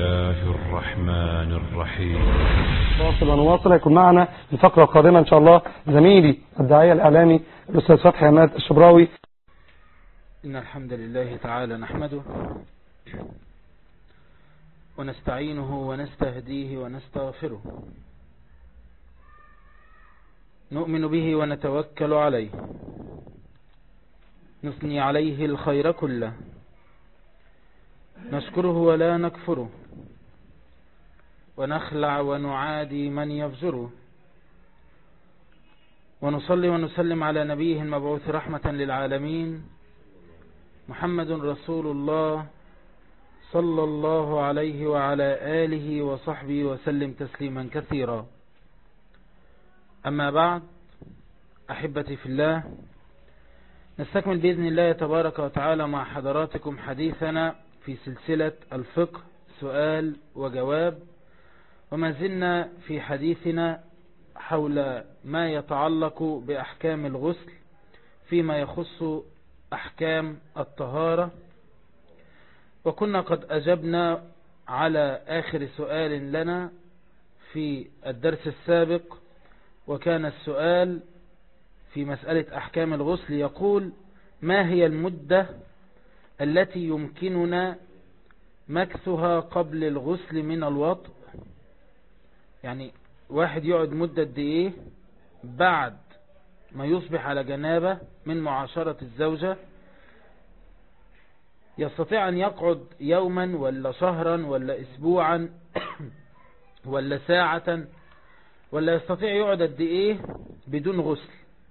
الله الرحمن الرحيم واصل ونواصل هيكون معنا الفقرة القادمة إن شاء الله زميلي الداعية الإعلامي الأستاذ فتحي عماد الشبراوي إن الحمد لله تعالى نحمده ونستعينه ونستهديه ونستغفره نؤمن به ونتوكل عليه نثني عليه الخير كله نشكره ولا نكفره ونخلع ونعادي من يفجره ونصلي ونسلم على نبيه المبعوث رحمة للعالمين محمد رسول الله صلى الله عليه وعلى آله وصحبه وسلم تسليما كثيرا أما بعد أحبتي في الله نستكمل بإذن الله تبارك وتعالى مع حضراتكم حديثنا في سلسلة الفقه سؤال وجواب وما زلنا في حديثنا حول ما يتعلق بأحكام الغسل فيما يخص أحكام الطهارة وكنا قد أجبنا على آخر سؤال لنا في الدرس السابق وكان السؤال في مسألة أحكام الغسل يقول ما هي المدة التي يمكننا مكثها قبل الغسل من الوطء يعني واحد يقعد مدة دي ايه بعد ما يصبح على جنابة من معاشرة الزوجة يستطيع أن يقعد يوما ولا شهرا ولا أسبوعا ولا ساعة ولا يستطيع يقعد قد ايه بدون غسل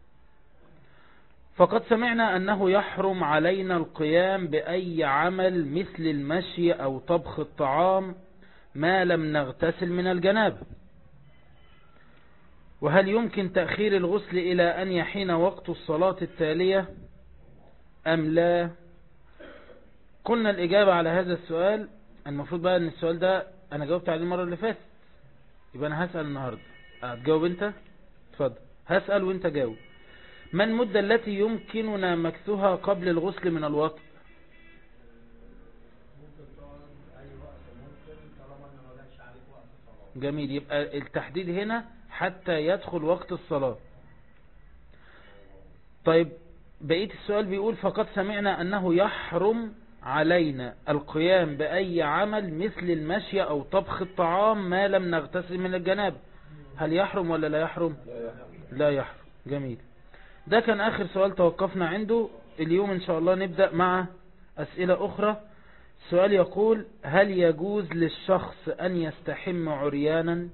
فقد سمعنا أنه يحرم علينا القيام بأي عمل مثل المشي أو طبخ الطعام ما لم نغتسل من الجنابة وهل يمكن تأخير الغسل إلى أن يحين وقت الصلاة التالية أم لا قلنا الإجابة على هذا السؤال المفروض بقى أن السؤال ده أنا جاوبت عليه المرة اللي فاتت يبقى أنا هسأل النهاردة هتجاوب أنت اتفضل هسأل وأنت جاوب ما المدة التي يمكننا مكثها قبل الغسل من الوقت جميل يبقى التحديد هنا حتى يدخل وقت الصلاة طيب بقية السؤال بيقول فقد سمعنا أنه يحرم علينا القيام بأي عمل مثل المشي أو طبخ الطعام ما لم نغتسل من الجناب هل يحرم ولا لا يحرم لا يحرم جميل ده كان آخر سؤال توقفنا عنده اليوم إن شاء الله نبدأ مع أسئلة أخرى السؤال يقول هل يجوز للشخص أن يستحم عريانا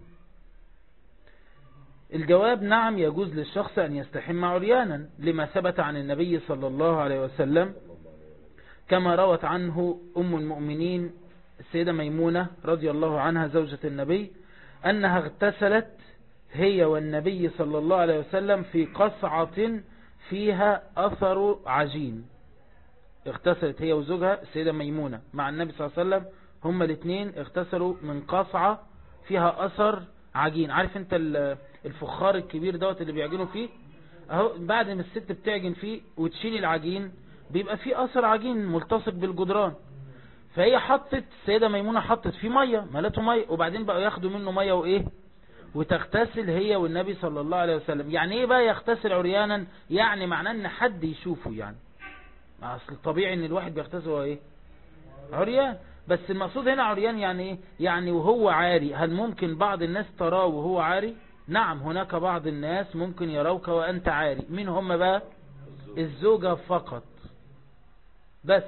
الجواب نعم يجوز للشخص أن يستحم عريانا لما ثبت عن النبي صلى الله عليه وسلم كما روت عنه أم المؤمنين السيدة ميمونة رضي الله عنها زوجة النبي أنها اغتسلت هي والنبي صلى الله عليه وسلم في قصعة فيها أثر عجين اغتسلت هي وزوجها السيدة ميمونة مع النبي صلى الله عليه وسلم هما الاثنين اغتسلوا من قصعة فيها أثر عجين عارف انت الفخار الكبير دوت اللي بيعجنوا فيه اهو بعد ما الست بتعجن فيه وتشيل العجين بيبقى فيه أثر عجين ملتصق بالجدران فهي حطت السيدة ميمونة حطت فيه مية ملته مية وبعدين بقوا ياخدوا منه مية وايه وتغتسل هي والنبي صلى الله عليه وسلم يعني ايه بقى يغتسل عريانا يعني معناه ان حد يشوفه يعني اصل طبيعي ان الواحد بيغتسل هو ايه عريان بس المقصود هنا عريان يعني ايه يعني وهو عاري هل ممكن بعض الناس تراه وهو عاري نعم هناك بعض الناس ممكن يروك وانت عاري مين هم بقى الزوجة فقط بس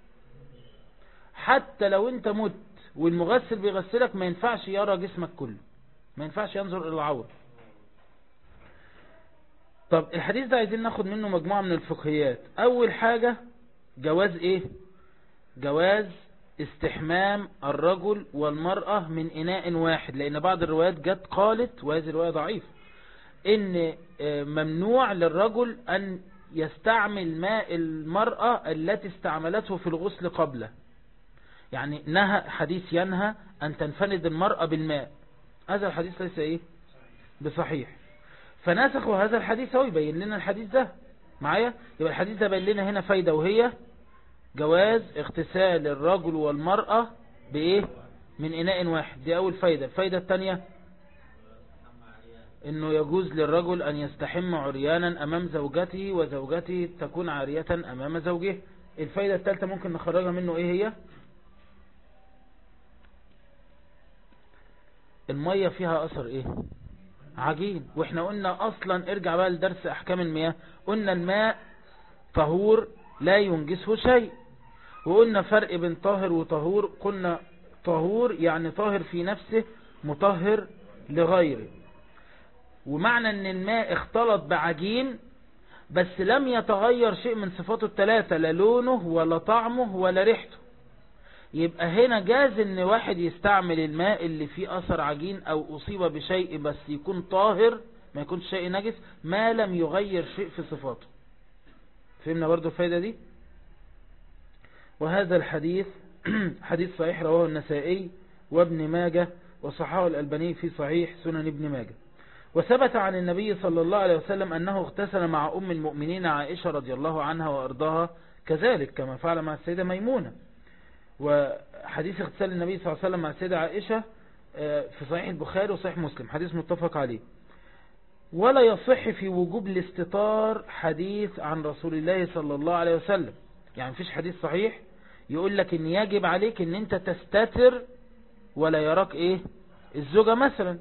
حتى لو انت مت والمغسل بيغسلك ما ينفعش يرى جسمك كله ما ينفعش ينظر الى العورة طب الحديث ده عايزين ناخد منه مجموعة من الفقهيات اول حاجة جواز ايه جواز استحمام الرجل والمرأة من اناء واحد لان بعض الروايات جت قالت وهذه الرواية ضعيف ان ممنوع للرجل ان يستعمل ماء المرأة التي استعملته في الغسل قبله يعني نهى حديث ينهى ان تنفند المرأة بالماء هذا الحديث ليس ايه بصحيح فناسخوا هذا الحديث هو يبين لنا الحديث ده معايا يبقى الحديث ده بين لنا هنا فايدة وهي جواز اغتسال الرجل والمرأة بايه من إناء واحد دي أول فايدة الفايدة الثانية انه يجوز للرجل ان يستحم عريانا امام زوجته وزوجته تكون عارية امام زوجه الفايدة الثالثة ممكن نخرجها منه ايه هي المية فيها اثر ايه عجين واحنا قلنا اصلا ارجع بقى لدرس احكام المياه قلنا الماء طهور لا ينجسه شيء وقلنا فرق بين طاهر وطهور قلنا طهور يعني طاهر في نفسه مطهر لغيره ومعنى ان الماء اختلط بعجين بس لم يتغير شيء من صفاته الثلاثة لا لونه ولا طعمه ولا ريحته يبقى هنا جاز ان واحد يستعمل الماء اللي فيه اثر عجين او اصيب بشيء بس يكون طاهر ما يكونش شيء نجس ما لم يغير شيء في صفاته فهمنا برضو الفايدة دي وهذا الحديث حديث صحيح رواه النسائي وابن ماجه وصححه الألباني في صحيح سنن ابن ماجه وثبت عن النبي صلى الله عليه وسلم أنه اغتسل مع أم المؤمنين عائشة رضي الله عنها وأرضاها كذلك كما فعل مع السيدة ميمونة وحديث اغتسال النبي صلى الله عليه وسلم مع السيدة عائشة في صحيح البخاري وصحيح مسلم حديث متفق عليه ولا يصح في وجوب الاستطار حديث عن رسول الله صلى الله عليه وسلم يعني مفيش حديث صحيح يقول لك ان يجب عليك ان انت تستتر ولا يراك ايه الزوجة مثلا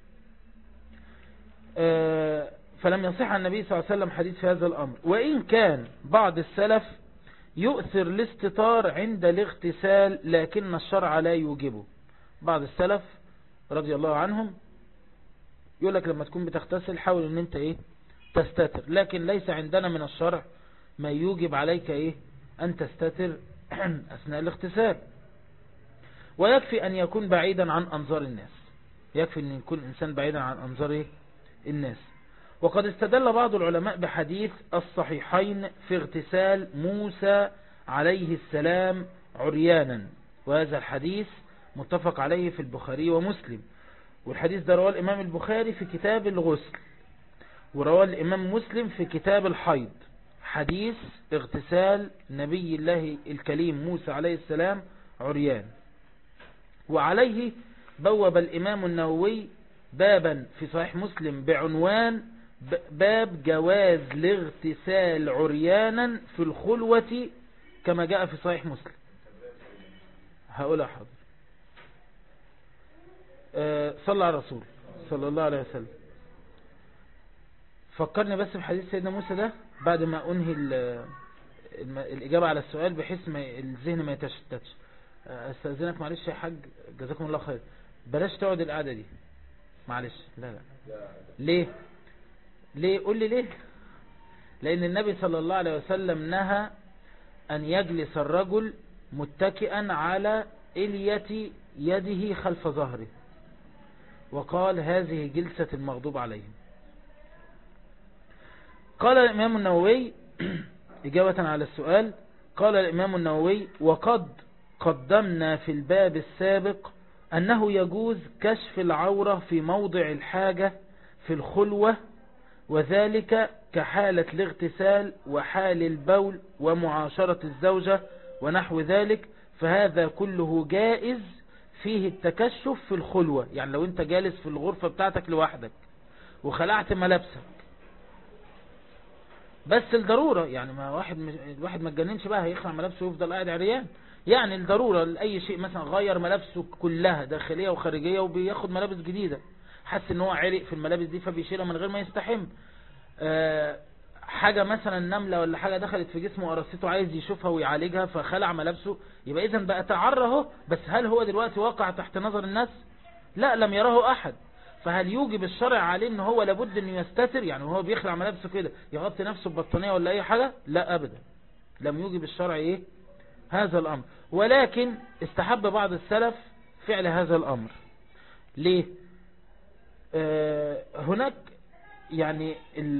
فلم يصح عن النبي صلى الله عليه وسلم حديث في هذا الأمر وإن كان بعض السلف يؤثر الاستطار عند الاغتسال لكن الشرع لا يوجبه بعض السلف رضي الله عنهم يقول لك لما تكون بتغتسل حاول ان انت ايه تستتر لكن ليس عندنا من الشرع ما يوجب عليك ايه ان تستتر اثناء الاغتسال ويكفي ان يكون بعيدا عن انظار الناس يكفي ان يكون انسان بعيدا عن انظار ايه الناس وقد استدل بعض العلماء بحديث الصحيحين في اغتسال موسى عليه السلام عريانا وهذا الحديث متفق عليه في البخاري ومسلم والحديث ده رواه الإمام البخاري في كتاب الغسل ورواه الإمام مسلم في كتاب الحيض حديث اغتسال نبي الله الكليم موسى عليه السلام عريان وعليه بوب الإمام النووي بابا في صحيح مسلم بعنوان باب جواز الاغتسال عريانا في الخلوة كما جاء في صحيح مسلم هقولها حاضر أه صلى على الرسول صلى الله عليه وسلم فكرني بس بحديث سيدنا موسى ده بعد ما انهي الإجابة على السؤال بحيث ما الذهن ما يتشتتش استاذنك معلش يا حاج جزاكم الله خير بلاش تقعد القعدة دي معلش لا لا ليه ليه قول لي ليه لأن النبي صلى الله عليه وسلم نهى أن يجلس الرجل متكئا على إلية يده خلف ظهره وقال هذه جلسة المغضوب عليهم قال الإمام النووي إجابة على السؤال قال الإمام النووي وقد قدمنا في الباب السابق أنه يجوز كشف العورة في موضع الحاجة في الخلوة وذلك كحالة الاغتسال وحال البول ومعاشرة الزوجة ونحو ذلك فهذا كله جائز فيه التكشف في الخلوة يعني لو انت جالس في الغرفة بتاعتك لوحدك وخلعت ملابسك بس الضرورة يعني ما واحد مش الواحد ما تجننش بقى هيخلع ملابسه ويفضل قاعد عريان يعني الضرورة لأي شيء مثلا غير ملابسه كلها داخلية وخارجية وبياخد ملابس جديدة حس ان هو عرق في الملابس دي فبيشيلها من غير ما يستحم أه حاجة مثلا نملة ولا حاجة دخلت في جسمه وقرصته عايز يشوفها ويعالجها فخلع ملابسه يبقى اذا بقى تعرى اهو بس هل هو دلوقتي واقع تحت نظر الناس لا لم يراه احد فهل يوجب الشرع عليه ان هو لابد انه يستتر يعني وهو بيخلع ملابسه كده يغطي نفسه ببطانية ولا اي حاجة لا ابدا لم يوجب الشرع ايه هذا الامر ولكن استحب بعض السلف فعل هذا الامر ليه آه هناك يعني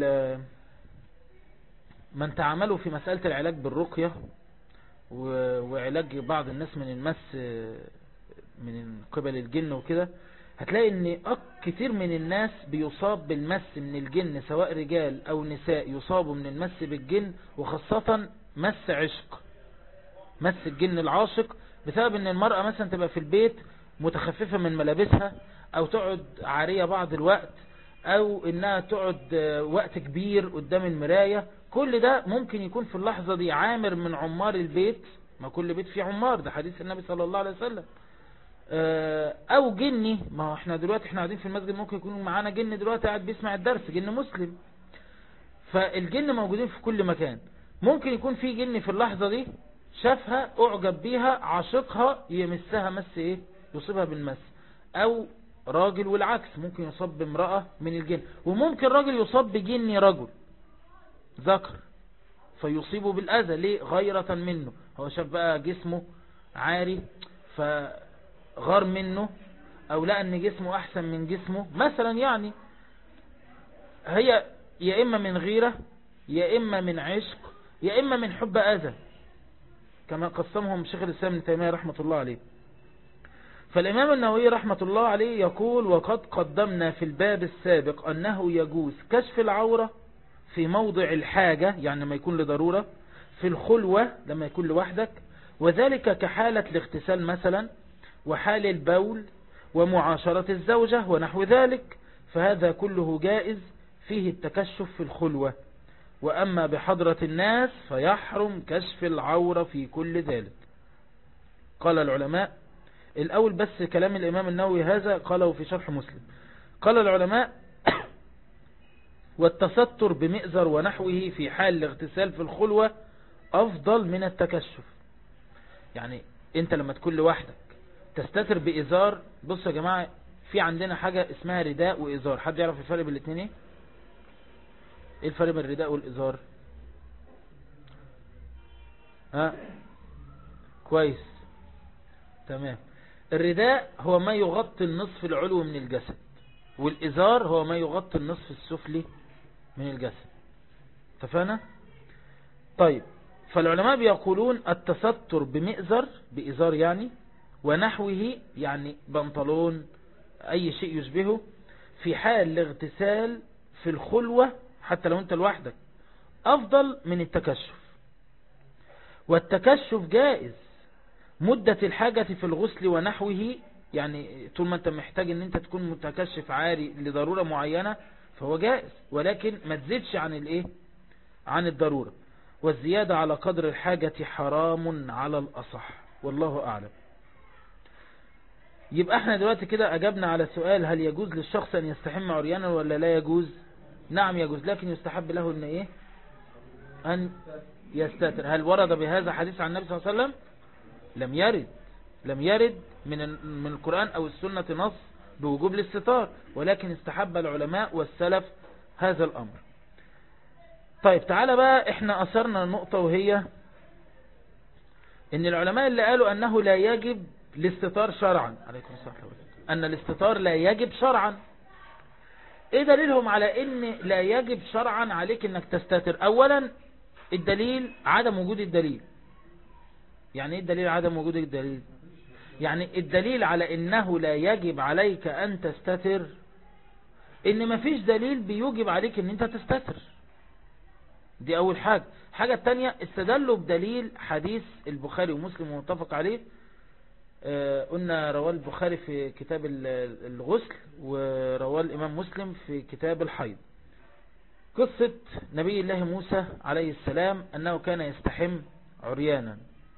من تعاملوا في مسألة العلاج بالرقية وعلاج بعض الناس من المس من قبل الجن وكده هتلاقي ان كتير من الناس بيصاب بالمس من الجن سواء رجال او نساء يصابوا من المس بالجن وخاصة مس عشق مس الجن العاشق بسبب ان المرأة مثلا تبقى في البيت متخففة من ملابسها او تقعد عارية بعض الوقت او انها تقعد وقت كبير قدام المراية كل ده ممكن يكون في اللحظة دي عامر من عمار البيت ما كل بيت فيه عمار ده حديث النبي صلى الله عليه وسلم او جني ما هو احنا دلوقتي احنا قاعدين في المسجد ممكن يكون معانا جن دلوقتي قاعد بيسمع الدرس جن مسلم فالجن موجودين في كل مكان ممكن يكون في جن في اللحظة دي شافها اعجب بيها عاشقها يمسها مس ايه يصيبها بالمس او راجل والعكس ممكن يصاب بامرأة من الجن وممكن راجل يصاب بجن رجل ذكر فيصيبه بالأذى ليه غيرة منه هو شاف بقى جسمه عاري فغار منه او لقى ان جسمه احسن من جسمه مثلا يعني هي يا اما من غيرة يا اما من عشق يا اما من حب اذى كما قسمهم شيخ الاسلام ابن تيمية رحمة الله عليه فالإمام النووي رحمة الله عليه يقول وقد قدمنا في الباب السابق أنه يجوز كشف العورة في موضع الحاجة يعني لما يكون لضرورة في الخلوة لما يكون لوحدك وذلك كحالة الاغتسال مثلا وحال البول ومعاشرة الزوجة ونحو ذلك فهذا كله جائز فيه التكشف في الخلوة وأما بحضرة الناس فيحرم كشف العورة في كل ذلك قال العلماء الأول بس كلام الإمام النووي هذا قاله في شرح مسلم قال العلماء والتستر بمئزر ونحوه في حال الاغتسال في الخلوة أفضل من التكشف يعني انت لما تكون لوحدك تستتر بإزار بص يا جماعة في عندنا حاجة اسمها رداء وإزار حد يعرف الفرق بين الاثنين ايه ايه الفرق بين الرداء والإزار ها كويس تمام الرداء هو ما يغطي النصف العلوي من الجسد والإزار هو ما يغطي النصف السفلي من الجسد اتفقنا طيب فالعلماء بيقولون التستر بمئزر بإزار يعني ونحوه يعني بنطلون أي شيء يشبهه في حال الاغتسال في الخلوة حتى لو انت لوحدك أفضل من التكشف والتكشف جائز مدة الحاجة في الغسل ونحوه يعني طول ما انت محتاج ان انت تكون متكشف عاري لضرورة معينة فهو جائز ولكن ما تزيدش عن الايه عن الضرورة والزيادة على قدر الحاجة حرام على الأصح والله أعلم يبقى احنا دلوقتي كده أجبنا على سؤال هل يجوز للشخص أن يستحم عريانا ولا لا يجوز نعم يجوز لكن يستحب له أن إيه أن يستتر هل ورد بهذا حديث عن النبي صلى الله عليه وسلم لم يرد لم يرد من من القرآن أو السنة نص بوجوب الاستتار ولكن استحب العلماء والسلف هذا الأمر طيب تعالى بقى احنا أثرنا النقطة وهي ان العلماء اللي قالوا أنه لا يجب الاستتار شرعا عليكم السلام أن الاستتار لا يجب شرعا ايه دليلهم على ان لا يجب شرعا عليك انك تستتر اولا الدليل عدم وجود الدليل يعني ايه الدليل عدم وجود الدليل يعني الدليل على انه لا يجب عليك ان تستتر ان مفيش دليل بيوجب عليك ان انت تستتر دي اول حاجة الحاجة التانية استدلوا بدليل حديث البخاري ومسلم ومتفق عليه آه قلنا رواه البخاري في كتاب الغسل ورواه الامام مسلم في كتاب الحيض قصة نبي الله موسى عليه السلام انه كان يستحم عريانا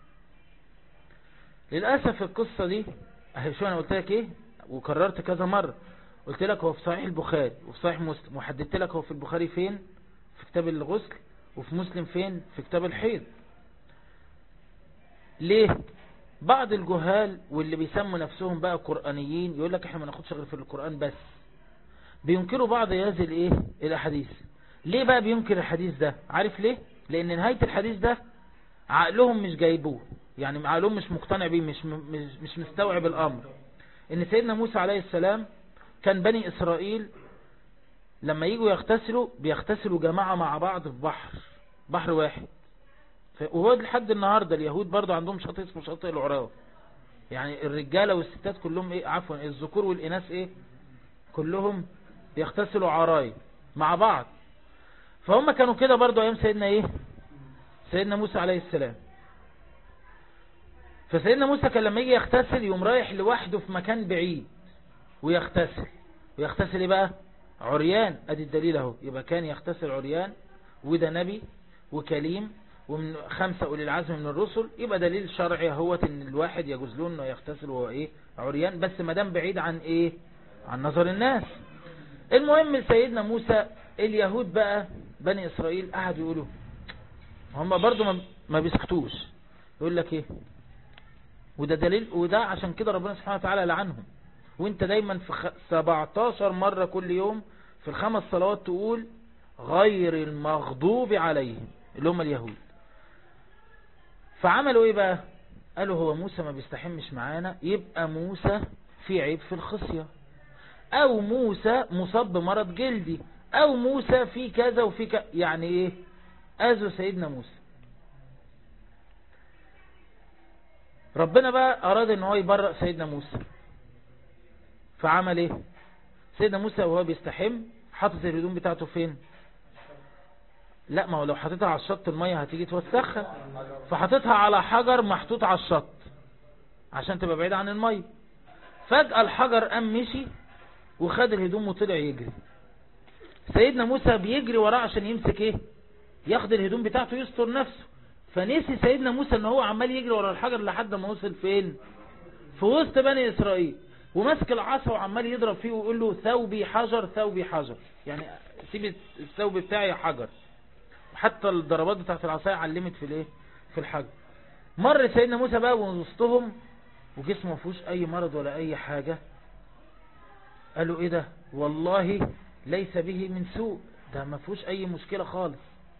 للأسف القصة دي اهي شو انا قلت لك ايه وكررت كذا مرة قلت لك هو في صحيح البخاري وفي صحيح مسلم وحددت لك هو في البخاري فين في كتاب الغسل وفي مسلم فين في كتاب الحيض ليه بعض الجهال واللي بيسموا نفسهم بقى قرآنيين يقول لك احنا ما ناخدش غير في القرآن بس بينكروا بعض هذه الايه الاحاديث ليه بقى بينكر الحديث ده عارف ليه لان نهاية الحديث ده عقلهم مش جايبوه يعني عقلهم مش مقتنع بيه مش, مش, مش مستوعب الامر ان سيدنا موسى عليه السلام كان بني اسرائيل لما يجوا يغتسلوا بيغتسلوا جماعة مع بعض في بحر بحر واحد وهو لحد النهاردة اليهود برضو عندهم شاطئ اسمه شاطئ العراة يعني الرجالة والستات كلهم ايه عفوا الذكور والاناث ايه كلهم بيغتسلوا عراي مع بعض فهم كانوا كده برضو ايام سيدنا ايه سيدنا موسى عليه السلام فسيدنا موسى كان لما يجي يغتسل يوم رايح لوحده في مكان بعيد ويغتسل ويغتسل ايه بقى عريان ادي الدليل اهو يبقى كان يغتسل عريان وده نبي وكليم ومن خمسة أولي العزم من الرسل يبقى دليل شرعي هو ان الواحد يجوز له انه يغتسل وهو ايه عريان بس ما دام بعيد عن ايه عن نظر الناس المهم سيدنا موسى اليهود بقى بني اسرائيل قعدوا يقولوا هم برضو ما- ما بيسكتوش يقول لك ايه وده دليل وده عشان كده ربنا سبحانه وتعالى لعنهم وانت دايما في خ- 17 مرة كل يوم في الخمس صلوات تقول غير المغضوب عليهم اللي هم اليهود فعملوا ايه بقى قالوا هو موسى ما بيستحمش معانا يبقى موسى في عيب في الخصية او موسى مصاب بمرض جلدي او موسى في كذا وفي كذا يعني ايه اذوا سيدنا موسى ربنا بقى اراد ان هو يبرأ سيدنا موسى فعمل ايه سيدنا موسى وهو بيستحم حاطط الهدوم بتاعته فين لا ما هو لو حطيتها على الشط المية هتيجي توسخها فحطيتها على حجر محطوط على الشط عشان تبقى بعيد عن المية فجأة الحجر قام مشي وخد الهدوم وطلع يجري سيدنا موسى بيجري وراه عشان يمسك ايه ياخد الهدوم بتاعته يستر نفسه فنسي سيدنا موسى ان هو عمال يجري ورا الحجر لحد ما وصل فين في وسط بني اسرائيل وماسك العصا وعمال يضرب فيه ويقول له ثوبي حجر ثوبي حجر يعني سيب الثوب بتاعي حجر حتى الضربات بتاعت العصايه علمت في الايه في الحجر مر سيدنا موسى بقى وسطهم وجسمه ما فيهوش اي مرض ولا اي حاجة قالوا ايه ده والله ليس به من سوء ده ما فيهوش اي مشكلة خالص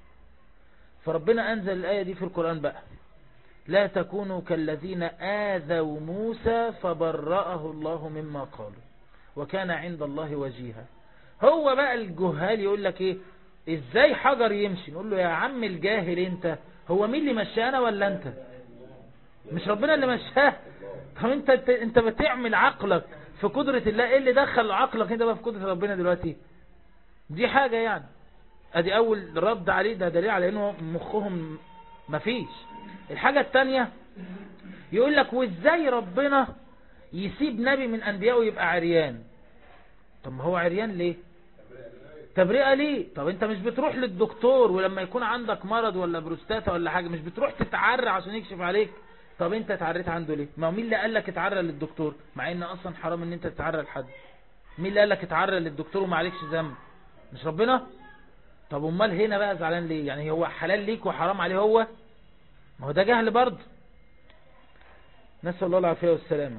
فربنا انزل الاية دي في القرآن بقى لا تكونوا كالذين آذوا موسى فبرأه الله مما قالوا وكان عند الله وجيها هو بقى الجهال يقول لك ايه ازاي حجر يمشي نقول له يا عم الجاهل انت هو مين اللي مشانا ولا انت مش ربنا اللي مشاه طب انت انت, انت بتعمل عقلك في قدرة الله ايه اللي دخل عقلك انت بقى في قدرة ربنا دلوقتي دي حاجة يعني ادي اول رد عليه ده دليل على انه مخهم مفيش الحاجة التانية يقول لك وازاي ربنا يسيب نبي من انبيائه يبقى عريان طب ما هو عريان ليه تبرئة ليه طب انت مش بتروح للدكتور ولما يكون عندك مرض ولا بروستاتا ولا حاجة مش بتروح تتعرى عشان يكشف عليك طب انت اتعريت عنده ليه ما هو مين اللي قال لك اتعرى للدكتور مع ان اصلا حرام ان انت تتعرى لحد مين اللي قال لك اتعرى للدكتور وما عليكش ذنب مش ربنا طب امال هنا بقى زعلان ليه يعني هو حلال ليك وحرام عليه هو ما هو ده جهل برضه نسأل الله العافية والسلامة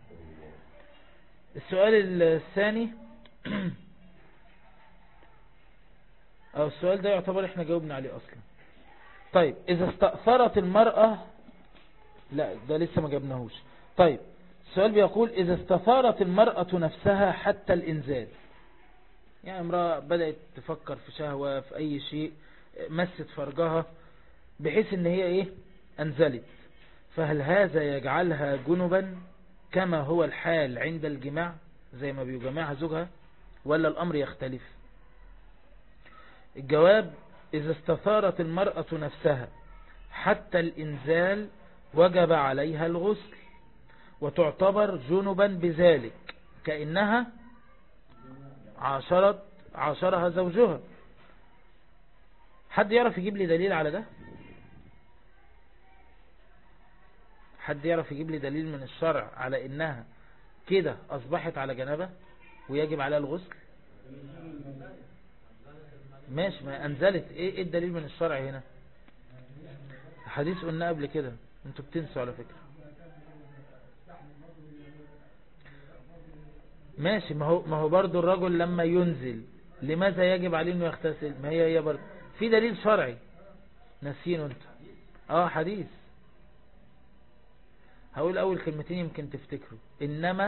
السؤال الثاني او السؤال ده يعتبر احنا جاوبنا عليه اصلا طيب اذا استأثرت المرأة لا ده لسه ما جبناهوش طيب السؤال بيقول اذا استثارت المرأة نفسها حتى الانزال يعني امرأة بدأت تفكر في شهوة في اي شيء مست فرجها بحيث ان هي ايه انزلت فهل هذا يجعلها جنبا كما هو الحال عند الجماع زي ما بيجمعها زوجها ولا الامر يختلف الجواب اذا استثارت المرأة نفسها حتى الانزال وجب عليها الغسل وتعتبر جنبا بذلك كأنها عاشرت عاشرها زوجها حد يعرف يجيب لي دليل على ده حد يعرف يجيب لي دليل من الشرع على انها كده اصبحت على جنبه ويجب عليها الغسل ماشي ما انزلت ايه ايه الدليل من الشرع هنا حديث قلنا قبل كده انتوا بتنسوا على فكرة ماشي ما هو ما هو برضه الرجل لما ينزل لماذا يجب عليه انه يغتسل ما هي هي برضه في دليل شرعي ناسينه انت اه حديث هقول اول كلمتين يمكن تفتكروا انما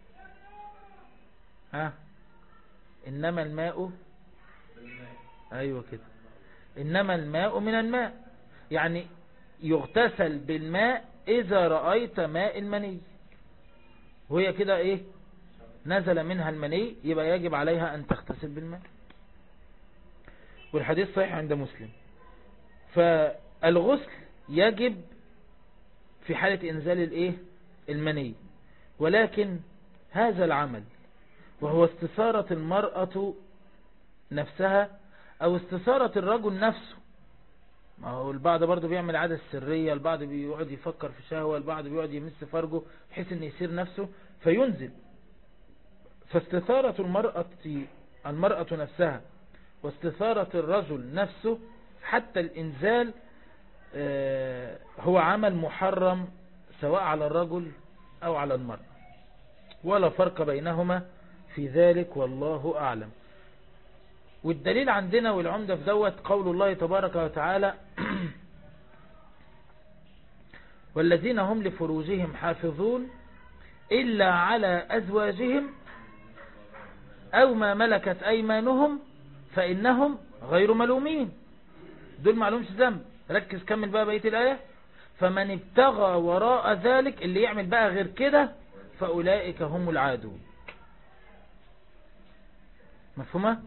ها انما الماء ايوه كده انما الماء من الماء يعني يغتسل بالماء اذا رأيت ماء المني وهي كده ايه نزل منها المني يبقى يجب عليها ان تغتسل بالماء والحديث صحيح عند مسلم فالغسل يجب في حالة انزال الايه المني ولكن هذا العمل وهو استثارة المرأة نفسها او استثارة الرجل نفسه ما هو البعض برضه بيعمل عادة سرية البعض بيقعد يفكر في شهوة البعض بيقعد يمس فرجه بحيث ان يصير نفسه فينزل فاستثارة المرأة المرأة نفسها واستثارة الرجل نفسه حتى الإنزال هو عمل محرم سواء على الرجل أو على المرأة ولا فرق بينهما في ذلك والله أعلم والدليل عندنا والعمدة في دوت قول الله تبارك وتعالى والذين هم لفروجهم حافظون إلا على أزواجهم أو ما ملكت أيمانهم فإنهم غير ملومين دول معلومش ذنب ركز كمل بقى بقية الآية فمن ابتغى وراء ذلك اللي يعمل بقى غير كده فأولئك هم العادون مفهومة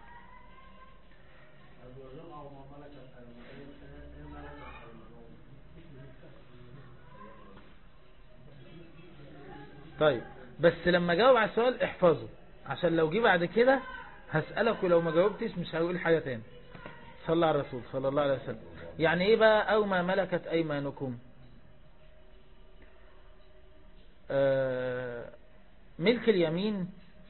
طيب بس لما جاوب على السؤال احفظه عشان لو جه بعد كده هسألك ولو ما جاوبتش مش هقول حاجة تاني صلى على الرسول صلى الله عليه وسلم يعني ايه بقى او ما ملكت ايمانكم آه ملك اليمين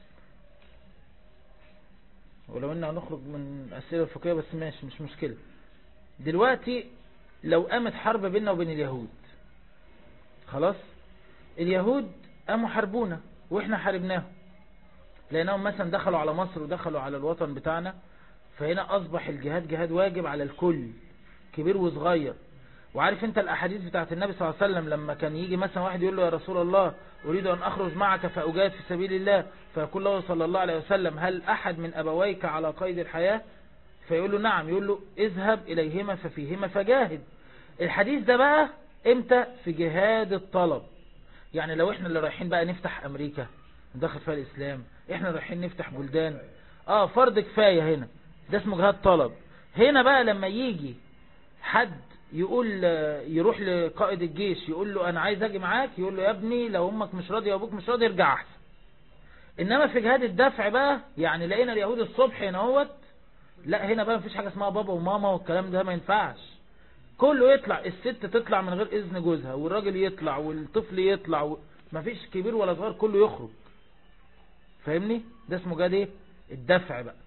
ولو ان هنخرج من الاسئله الفقهيه بس ماشي مش مشكله دلوقتي لو قامت حرب بيننا وبين اليهود خلاص اليهود قاموا حاربونا واحنا حاربناهم لانهم مثلا دخلوا على مصر ودخلوا على الوطن بتاعنا فهنا اصبح الجهاد جهاد واجب على الكل كبير وصغير وعارف انت الاحاديث بتاعت النبي صلى الله عليه وسلم لما كان يجي مثلا واحد يقول له يا رسول الله اريد ان اخرج معك فاجاهد في سبيل الله فيقول له صلى الله عليه وسلم هل احد من ابويك على قيد الحياة فيقول له نعم يقول له اذهب اليهما ففيهما فجاهد الحديث ده بقى امتى في جهاد الطلب يعني لو احنا اللي رايحين بقى نفتح امريكا ندخل فيها الاسلام احنا رايحين نفتح بلدان اه فرض كفاية هنا ده اسمه جهاد طلب هنا بقى لما يجي حد يقول يروح لقائد الجيش يقول له انا عايز اجي معاك يقول له يا ابني لو امك مش راضيه وابوك مش راضي ارجع احسن انما في جهاد الدفع بقى يعني لقينا اليهود الصبح هنا اهوت لا هنا بقى مفيش حاجه اسمها بابا وماما والكلام ده ما ينفعش كله يطلع الست تطلع من غير اذن جوزها والراجل يطلع والطفل يطلع و... مفيش كبير ولا صغير كله يخرج فاهمني ده اسمه جهاد ايه الدفع بقى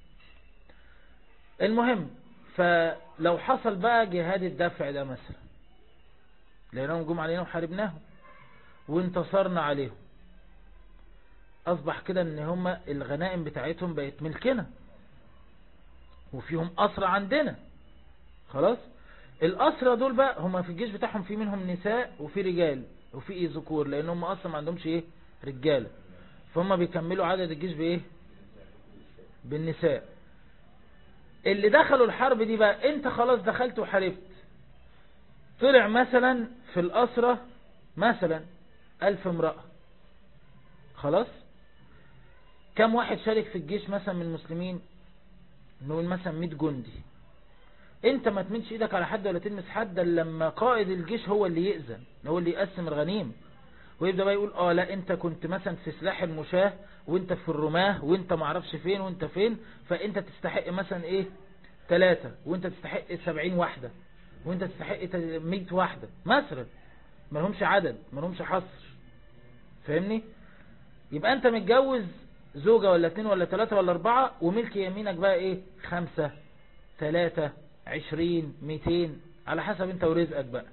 المهم فلو حصل بقى جهاد الدفع ده مثلا لأنهم جم علينا وحاربناهم وانتصرنا عليهم أصبح كده ان هم الغنائم بتاعتهم بقت ملكنا وفيهم أسرى عندنا خلاص الأسرى دول بقى هم في الجيش بتاعهم في منهم نساء وفي رجال وفي ايه ذكور لأن هم أصلا ما عندهمش ايه رجالة فهم بيكملوا عدد الجيش بايه بالنساء اللي دخلوا الحرب دي بقى انت خلاص دخلت وحاربت طلع مثلا في الأسرة مثلا ألف امرأة خلاص كم واحد شارك في الجيش مثلا من المسلمين نقول مثلا 100 جندي انت ما تمنش ايدك على حد ولا تلمس حد لما قائد الجيش هو اللي يأذن هو اللي يقسم الغنيم ويبدأ بقى يقول اه لا انت كنت مثلا في سلاح المشاه وانت في الرماه وانت معرفش فين وانت فين فانت تستحق مثلا ايه ثلاثة وانت تستحق سبعين واحدة وانت تستحق مية واحدة مثلا ما لهمش عدد ما لهمش حصر فاهمني يبقى انت متجوز زوجة ولا اتنين ولا ثلاثة ولا اربعة وملك يمينك بقى ايه خمسة ثلاثة عشرين ميتين على حسب انت ورزقك بقى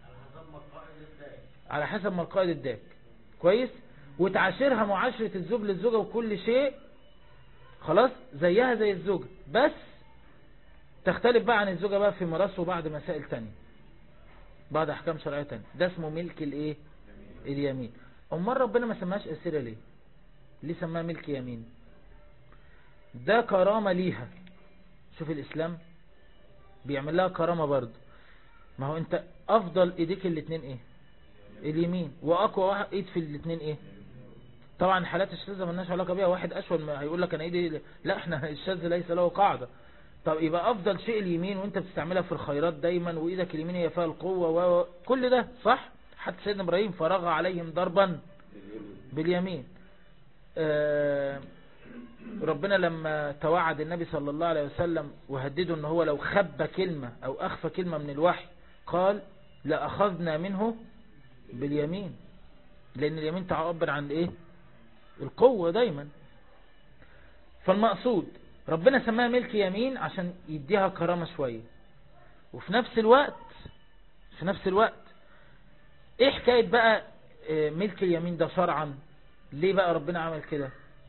على حسب ما القائد اداك كويس وتعاشرها معاشرة الزوج للزوجة وكل شيء خلاص زيها زي الزوجة بس تختلف بقى عن الزوجة بقى في مراسه وبعد مسائل تانية بعد احكام شرعية تانية ده اسمه ملك الايه اليمين امال ربنا ما سماش اسيرة ليه ليه سماها ملك يمين ده كرامة ليها شوف الاسلام بيعمل لها كرامة برضه ما هو انت افضل ايديك الاتنين ايه اليمين واقوى واحد ايد في الاثنين ايه طبعا حالات الشاذة مالناش علاقة بيها واحد اشول هيقول لك انا ايدي لا احنا الشاذ ليس له قاعدة طب يبقى افضل شيء اليمين وانت بتستعملها في الخيرات دايما وايدك اليمين هي فيها القوة وكل ده صح حتى سيدنا إبراهيم فرغ عليهم ضربا باليمين آه، ربنا لما توعد النبي صلى الله عليه وسلم وهدده ان هو لو خب كلمة او اخفى كلمة من الوحي قال لأخذنا منه باليمين لان اليمين تعبر عن ايه القوة دايما فالمقصود ربنا سماها ملك يمين عشان يديها كرامة شوية وفي نفس الوقت في نفس الوقت ايه حكاية بقى آه، ملك اليمين ده شرعا ليه بقى ربنا عمل كده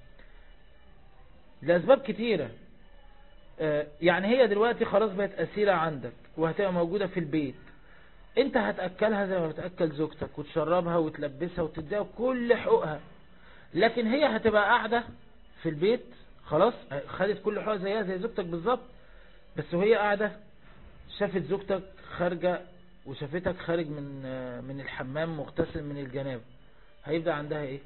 لأسباب كتيرة آه، يعني هي دلوقتي خلاص بقت أسيرة عندك وهتبقى موجودة في البيت انت هتأكلها زي ما بتأكل زوجتك وتشربها وتلبسها وتديها كل حقوقها لكن هي هتبقى قاعدة في البيت خلاص خدت كل حقوقها زيها زي زوجتك بالظبط بس وهي قاعدة شافت زوجتك خارجة وشافتك خارج من آه، من الحمام مغتسل من الجنابة هيبدأ عندها ايه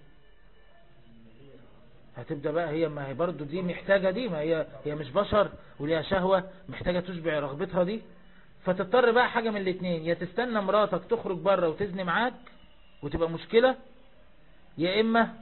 هتبدأ بقى هي ما هي برضو دي محتاجة دي ما هي هي مش بشر وليها شهوة محتاجة تشبع رغبتها دي فتضطر بقى حاجة من الاتنين يا تستنى مراتك تخرج بره وتزني معاك وتبقى مشكلة يا اما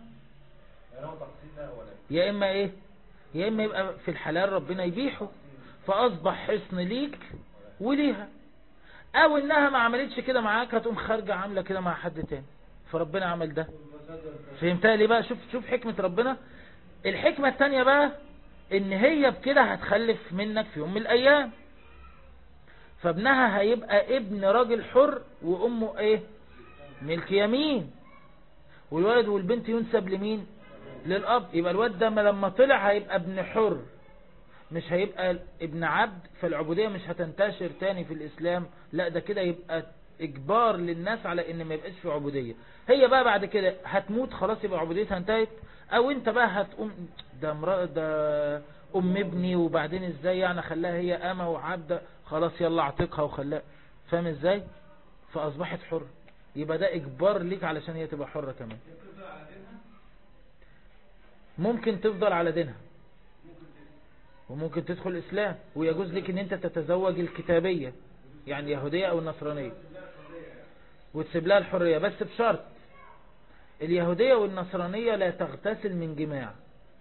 يا اما ايه يا اما يبقى في الحلال ربنا يبيحه فاصبح حصن ليك وليها او انها ما عملتش كده معاك هتقوم خارجة عاملة كده مع حد تاني فربنا عمل ده فهمتها ليه بقى شوف شوف حكمة ربنا الحكمة التانية بقى ان هي بكده هتخلف منك في يوم من الايام فابنها هيبقى ابن راجل حر وامه ايه ملك يمين والولد والبنت ينسب لمين للاب يبقى الواد ده ما لما طلع هيبقى ابن حر مش هيبقى ابن عبد فالعبودية مش هتنتشر تاني في الاسلام لا ده كده يبقى اجبار للناس على ان ما يبقاش في عبودية هي بقى بعد كده هتموت خلاص يبقى عبوديتها انتهت او انت بقى هتقوم ده امرأة ده ام ابني وبعدين ازاي يعني خلاها هي امة وعبدة خلاص يلا اعتقها وخلاها فاهم ازاي فاصبحت حر يبقى ده اجبار ليك علشان هي تبقى حرة كمان ممكن تفضل على دينها وممكن تدخل الاسلام ويجوز لك ان انت تتزوج الكتابية يعني يهودية او النصرانية وتسيب لها الحرية بس بشرط اليهودية والنصرانية لا تغتسل من جماع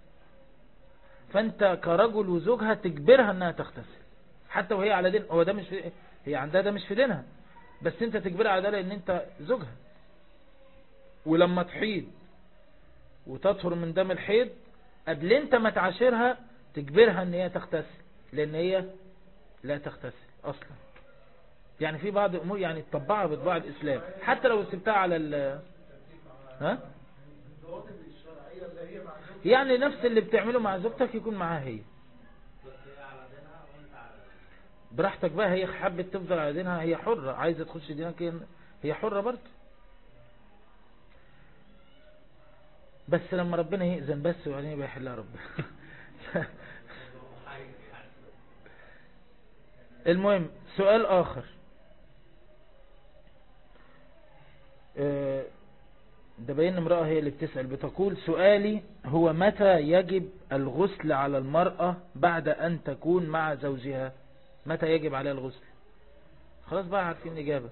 فانت كرجل وزوجها تجبرها انها تغتسل حتى وهي على دين هو ده مش في هي عندها ده مش في دينها بس انت تجبرها على ده لان انت زوجها ولما تحيض وتطهر من دم الحيض قبل انت ما تعاشرها تجبرها ان هي تغتسل لان هي لا تغتسل اصلا يعني في بعض الامور يعني تطبعها بطباع الاسلام حتى لو سبتها على ال ها يعني نفس اللي بتعمله مع زوجتك يكون معاها هي براحتك بقى هي حبت تفضل على دينها هي حرة عايزة تخش دينك هي حرة برضه بس لما ربنا يأذن بس وبعدين يبقى يحلها ربنا المهم سؤال آخر ده بين امرأة هي اللي بتسأل بتقول سؤالي هو متى يجب الغسل على المرأة بعد أن تكون مع زوجها متى يجب عليها الغسل خلاص بقى عارفين الإجابة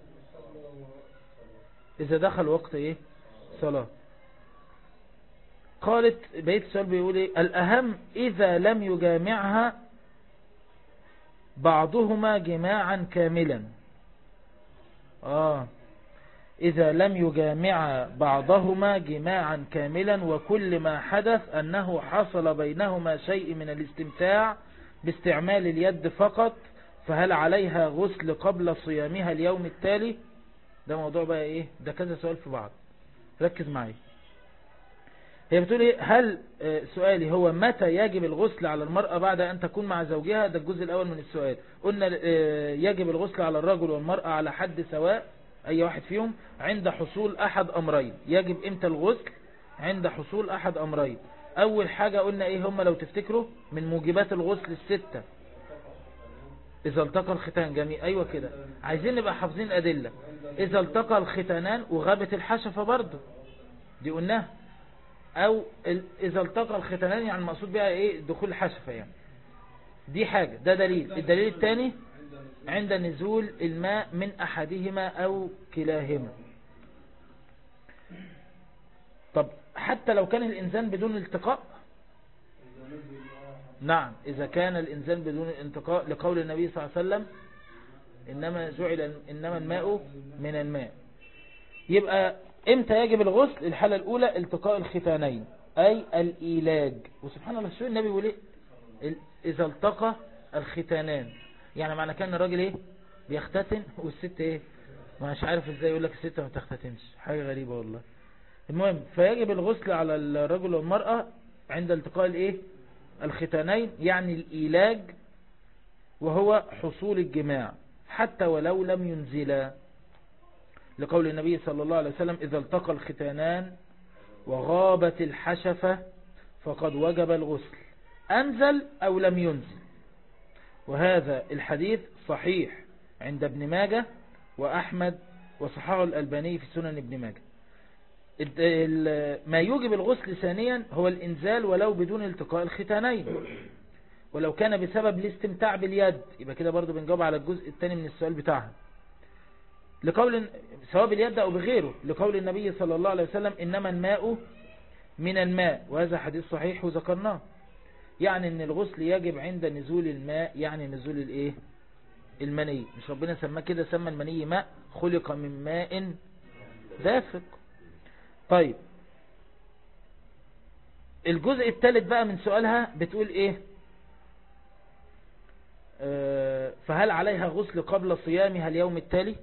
إذا دخل وقت إيه صلاة قالت بيت السؤال بيقول إيه الأهم إذا لم يجامعها بعضهما جماعا كاملا آه إذا لم يجامع بعضهما جماعا كاملا وكل ما حدث أنه حصل بينهما شيء من الاستمتاع باستعمال اليد فقط فهل عليها غسل قبل صيامها اليوم التالي ده موضوع بقى ايه ده كذا سؤال في بعض ركز معي هي بتقول ايه هل سؤالي هو متى يجب الغسل على المرأة بعد ان تكون مع زوجها ده الجزء الاول من السؤال قلنا يجب الغسل على الرجل والمرأة على حد سواء اي واحد فيهم عند حصول احد امرين يجب امتى الغسل عند حصول احد امرين اول حاجة قلنا ايه هم لو تفتكروا من موجبات الغسل الستة اذا التقى الختان جميع ايوه كده عايزين نبقى حافظين ادلة اذا التقى الختانان وغابت الحشفة برضو دي قلناها او اذا التقى الختانان يعني المقصود بها ايه دخول الحشفة يعني دي حاجة ده دليل الدليل الثاني عند نزول الماء من أحدهما أو كلاهما حتى لو كان الإنسان بدون التقاء نعم إذا كان الإنسان بدون انتقاء لقول النبي صلى الله عليه وسلم إنما جعل إنما الماء من الماء يبقى امتى يجب الغسل الحالة الأولى التقاء الختانين أي الإيلاج وسبحان الله شو النبي بيقول ايه إذا التقى الختانان يعني معنى كان الراجل ايه بيختتن والست ايه مش عارف ازاي يقول لك الست ما تختتنش حاجة غريبة والله المهم فيجب الغسل على الرجل والمرأة عند التقاء الايه الختانين يعني الإيلاج وهو حصول الجماع حتى ولو لم ينزلا لقول النبي صلى الله عليه وسلم إذا التقى الختانان وغابت الحشفة فقد وجب الغسل أنزل أو لم ينزل وهذا الحديث صحيح عند ابن ماجه وأحمد وصححه الألباني في سنن ابن ماجه ما يوجب الغسل ثانيا هو الإنزال ولو بدون التقاء الختانين ولو كان بسبب الاستمتاع باليد يبقى كده برضو بنجاوب على الجزء الثاني من السؤال بتاعها لقول سواء باليد أو بغيره لقول النبي صلى الله عليه وسلم إنما الماء من الماء وهذا حديث صحيح وذكرناه يعني ان الغسل يجب عند نزول الماء يعني نزول الايه المني مش ربنا سماه كده سمى المني ماء خلق من ماء دافق طيب الجزء الثالث بقى من سؤالها بتقول ايه آه فهل عليها غسل قبل صيامها اليوم التالي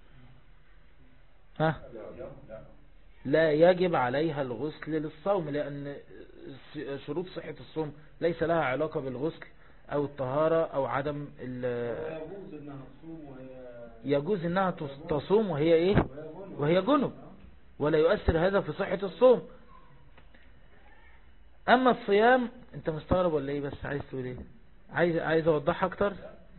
ها لا يجب عليها الغسل للصوم لأن شروط صحة الصوم ليس لها علاقة بالغسل أو الطهارة أو عدم يجوز انها تصوم وهي ايه وهي جنب ولا يؤثر هذا في صحة الصوم اما الصيام انت مستغرب ولا ايه بس عايز تقول ايه عايز عايز اوضحها اكتر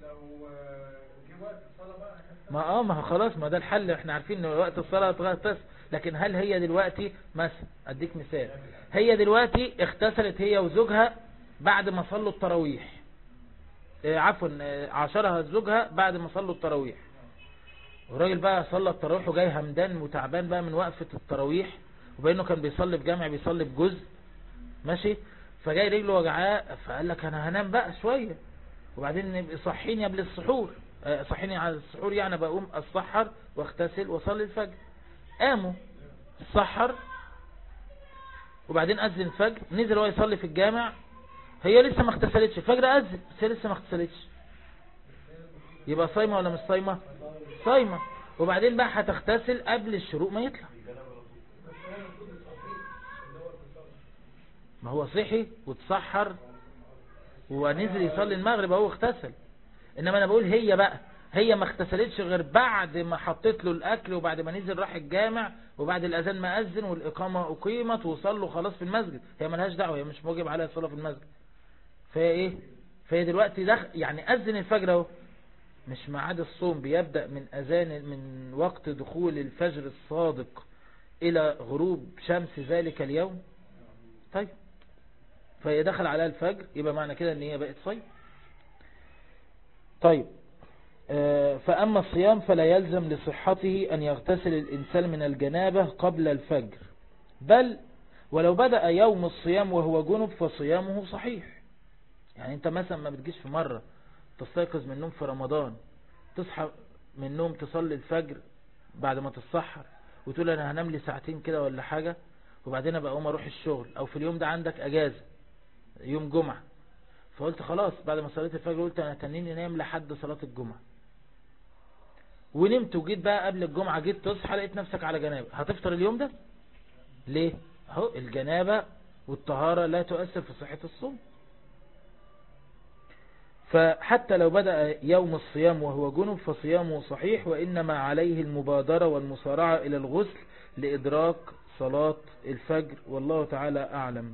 ما اه ما خلاص ما ده الحل احنا عارفين ان وقت الصلاة تغطس لكن هل هي دلوقتي مثلا اديك مثال هي دلوقتي اغتسلت هي وزوجها بعد ما صلوا التراويح اه عفوا اه عاشرها زوجها بعد ما صلوا التراويح والراجل بقى صلى التراويح وجاي همدان وتعبان بقى من وقفة التراويح وبانه كان بيصلي بجامع بيصلي بجزء ماشي فجاي رجله وجعاه فقال لك انا هنام بقى شوية وبعدين صحيني قبل السحور اه صحيني على السحور يعني بقوم اتسحر واغتسل واصلي الفجر قاموا السحر وبعدين أذن الفجر نزل هو يصلي في الجامع هي لسه ما اغتسلتش الفجر أذن بس هي لسه ما اغتسلتش يبقى صايمة ولا مش صايمة صايمة وبعدين بقى هتغتسل قبل الشروق ما يطلع ما هو صحي وتسحر ونزل يصلي المغرب اهو اغتسل انما انا بقول هي بقى هي ما اغتسلتش غير بعد ما حطيت له الاكل وبعد ما نزل راح الجامع وبعد الاذان ما اذن والاقامه اقيمت وصلوا خلاص في المسجد هي ملهاش دعوه هي مش موجب عليها الصلاه في المسجد فهي ايه فهي دلوقتي دخل يعني اذن الفجر اهو مش ميعاد الصوم بيبدا من اذان من وقت دخول الفجر الصادق الى غروب شمس ذلك اليوم طيب فهي دخل عليها الفجر يبقى معنى كده ان هي بقت صيم طيب فأما الصيام فلا يلزم لصحته أن يغتسل الإنسان من الجنابة قبل الفجر بل ولو بدأ يوم الصيام وهو جنب فصيامه صحيح يعني انت مثلا ما بتجيش في مرة تستيقظ من النوم في رمضان تصحى من النوم تصلي الفجر بعد ما تتصحر وتقول انا هنام لي ساعتين كده ولا حاجة وبعدين ابقى اقوم اروح الشغل او في اليوم ده عندك اجازة يوم جمعة فقلت خلاص بعد ما صليت الفجر قلت انا تنيني نام لحد صلاة الجمعة ونمت وجيت بقى قبل الجمعة جيت تصحى لقيت نفسك على جنابة هتفطر اليوم ده ليه اهو الجنابة والطهارة لا تؤثر في صحة الصوم فحتى لو بدأ يوم الصيام وهو جنب فصيامه صحيح وإنما عليه المبادرة والمسارعة إلى الغسل لإدراك صلاة الفجر والله تعالى أعلم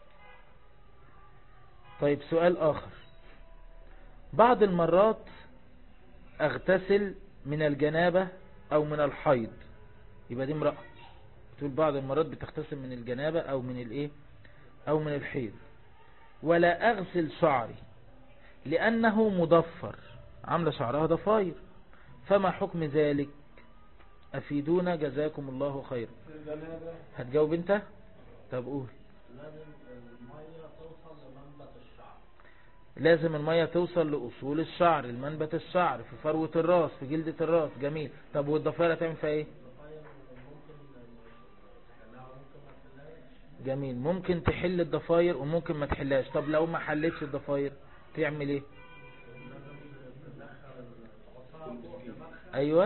طيب سؤال آخر بعض المرات أغتسل من الجنابة أو من الحيض يبقى دي امرأة تقول بعض المرات بتغتسل من الجنابة أو من الإيه أو من الحيض ولا أغسل شعري لأنه مضفر عاملة شعرها ضفاير فما حكم ذلك أفيدونا جزاكم الله خيرا هتجاوب انت طب قول لازم المية توصل لأصول الشعر المنبت الشعر في فروة الراس في جلدة الراس جميل طب والضفيرة تعمل فيها ايه جميل ممكن تحل الضفاير وممكن ما تحلهاش طب لو ما حلتش الضفاير تعمل ايه ايوه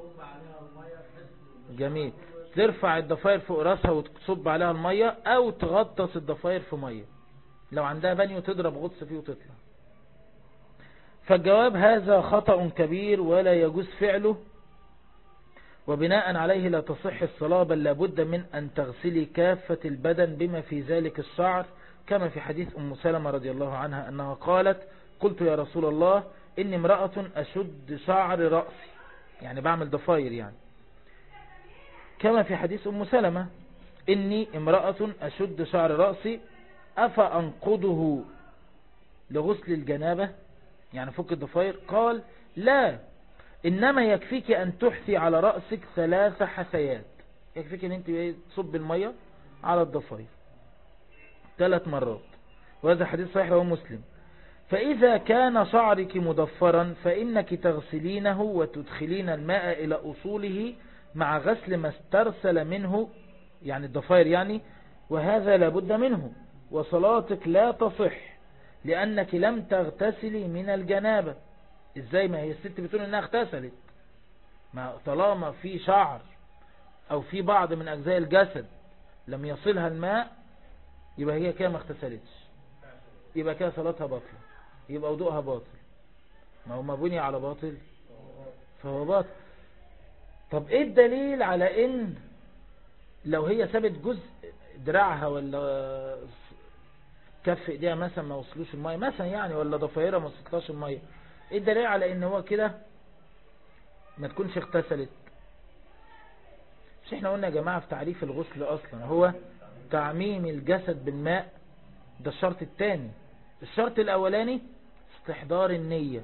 جميل ترفع الضفاير فوق راسها وتصب عليها المية او تغطس الضفاير في مية لو عندها بني وتضرب غطس فيه وتطلع فالجواب هذا خطأ كبير ولا يجوز فعله وبناء عليه لا تصح الصلاة بل لابد من أن تغسلي كافة البدن بما في ذلك الشعر كما في حديث أم سلمة رضي الله عنها أنها قالت قلت يا رسول الله إني امرأة أشد شعر رأسي يعني بعمل ضفاير يعني كما في حديث أم سلمة إني امرأة أشد شعر رأسي أفأنقضه لغسل الجنابة يعني فك الضفاير قال لا إنما يكفيك أن تحثي على رأسك ثلاث حثيات يكفيك أن أنت تصب المية على الضفاير ثلاث مرات وهذا حديث صحيح وهو مسلم فإذا كان شعرك مضفرا فإنك تغسلينه وتدخلين الماء إلى أصوله مع غسل ما استرسل منه يعني الضفاير يعني وهذا لابد منه وصلاتك لا تصح لأنك لم تغتسلي من الجنابة ازاي ما هي الست بتقول انها اغتسلت ما طالما في شعر او في بعض من اجزاء الجسد لم يصلها الماء يبقى هي كده ما اغتسلتش يبقى كده صلاتها باطلة يبقى وضوءها باطل ما هو ما بني على باطل فهو باطل طب ايه الدليل على ان لو هي سابت جزء دراعها ولا كف ايديها مثلا ما وصلوش المية مثلا يعني ولا ضفايرها ما وصلتلاش المية ايه الدليل على ان هو كده ما تكونش اغتسلت مش احنا قلنا يا جماعة في تعريف الغسل اصلا هو تعميم الجسد بالماء ده الشرط الثاني الشرط الاولاني استحضار النية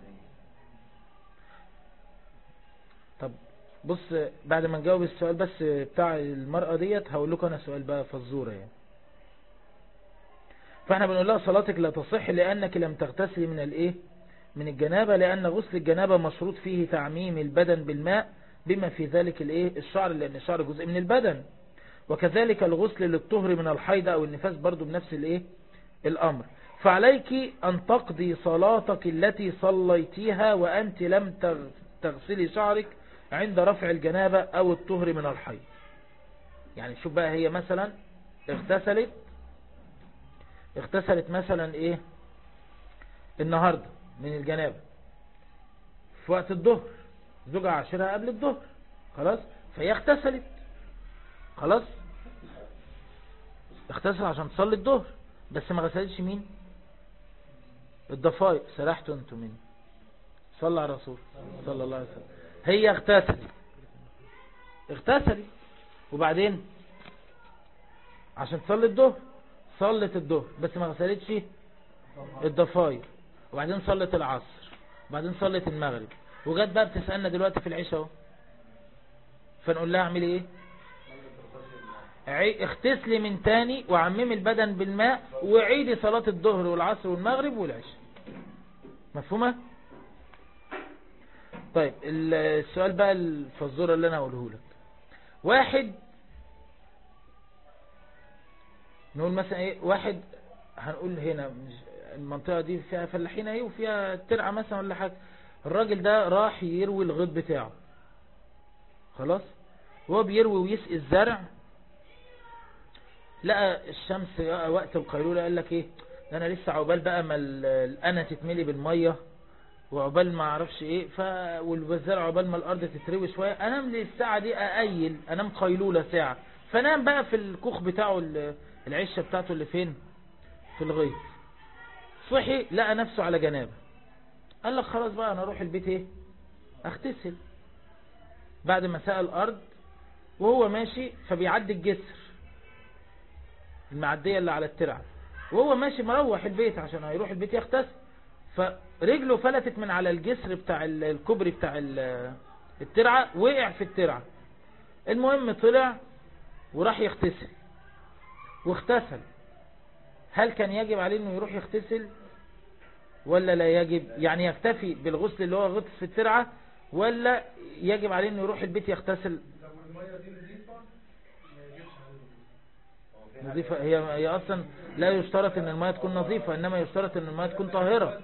طب بص بعد ما نجاوب السؤال بس بتاع المرأة ديت هقول لكم انا سؤال بقى فزورة يعني فاحنا بنقول لها صلاتك لا تصح لانك لم تغتسلي من الايه من الجنابة لأن غسل الجنابة مشروط فيه تعميم البدن بالماء بما في ذلك الايه الشعر لأن الشعر جزء من البدن وكذلك الغسل للطهر من الحيض أو النفاس برضو بنفس الايه الأمر فعليك أن تقضي صلاتك التي صليتيها وأنت لم تغسلي شعرك عند رفع الجنابة أو الطهر من الحيض يعني شوف بقى هي مثلا اغتسلت اغتسلت مثلا ايه النهاردة من الجنابة في وقت الظهر زوجها عاشرها قبل الظهر خلاص فهي اغتسلت خلاص اغتسل عشان تصلي الظهر بس ما غسلتش مين الضفاير سرحتوا انتوا مين صلى على الرسول صلى الله عليه وسلم هي اغتسلت اغتسلت وبعدين عشان تصلي الظهر صلت الظهر بس ما غسلتش الضفاير وبعدين صلت العصر وبعدين صلت المغرب وجت بقى بتسألنا دلوقتي في العشاء اهو فنقول لها اعملي ايه اغتسلي من تاني وعممي البدن بالماء وعيدي صلاة الظهر والعصر والمغرب والعشاء مفهومة طيب السؤال بقى الفزورة اللي انا اقوله لك واحد نقول مثلا ايه واحد هنقول هنا المنطقة دي فيها فلاحين ايه وفيها ترعة مثلا ولا حاجة الراجل ده راح يروي الغيط بتاعه خلاص وهو بيروي ويسقي الزرع لقى الشمس وقت القيلولة قال لك ايه ده انا لسه عقبال بقى ما القنا تتملي بالمية وعقبال ما اعرفش ايه ف والزرع عقبال ما الارض تتروي شوية انام لي الساعة دي اقيل انام قيلولة ساعة فنام بقى في الكوخ بتاعه العشة بتاعته اللي فين في الغيط صحي لقى نفسه على جنابه قال لك خلاص بقى انا اروح البيت ايه اغتسل بعد ما سأل الارض وهو ماشي فبيعدي الجسر المعدية اللي على الترعة وهو ماشي مروح البيت عشان هيروح البيت يغتسل فرجله فلتت من على الجسر بتاع الكوبري بتاع الترعة وقع في الترعة المهم طلع وراح يغتسل واغتسل هل كان يجب عليه انه يروح يغتسل ولا لا يجب يعني يكتفي بالغسل اللي هو غطس في الترعة ولا يجب عليه انه يروح البيت يغتسل نظيفة هي هي اصلا لا يشترط ان المياه تكون نظيفة انما يشترط ان المياه تكون طاهرة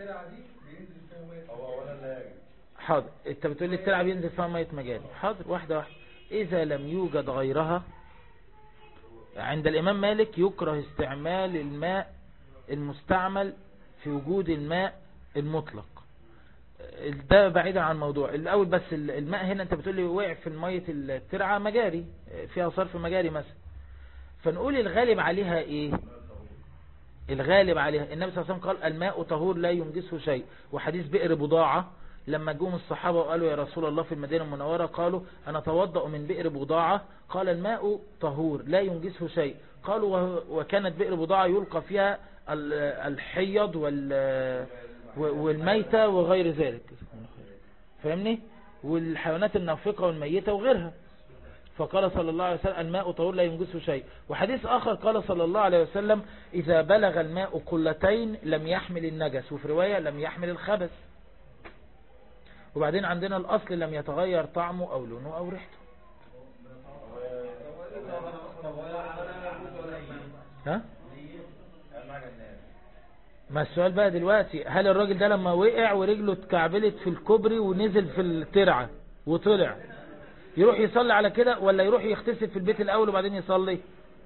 حاضر انت بتقول لي الترعة بينزل فيها مية مجاري حاضر واحدة واحدة اذا لم يوجد غيرها عند الامام مالك يكره استعمال الماء المستعمل في وجود الماء المطلق ده بعيدا عن الموضوع الاول بس الماء هنا انت بتقول لي وقع في المية الترعة مجاري فيها صرف مجاري مثلا فنقول الغالب عليها ايه الغالب عليها النبي صلى الله عليه وسلم قال الماء طهور لا ينجسه شيء وحديث بئر بضاعة لما جم الصحابة وقالوا يا رسول الله في المدينة المنورة قالوا أنا توضأ من بئر بضاعة قال الماء طهور لا ينجسه شيء قالوا وكانت بئر بضاعة يلقى فيها الحيض والميتة وغير ذلك فاهمني والحيوانات النافقة والميتة وغيرها فقال صلى الله عليه وسلم الماء طهور لا ينجسه شيء وحديث آخر قال صلى الله عليه وسلم إذا بلغ الماء قلتين لم يحمل النجس وفي رواية لم يحمل الخبث وبعدين عندنا الأصل لم يتغير طعمه أو لونه أو ريحته ها ما السؤال بقى دلوقتي هل الراجل ده لما وقع ورجله اتكعبلت في الكوبري ونزل في الترعة وطلع يروح يصلي على كده ولا يروح يغتسل في البيت الأول وبعدين يصلي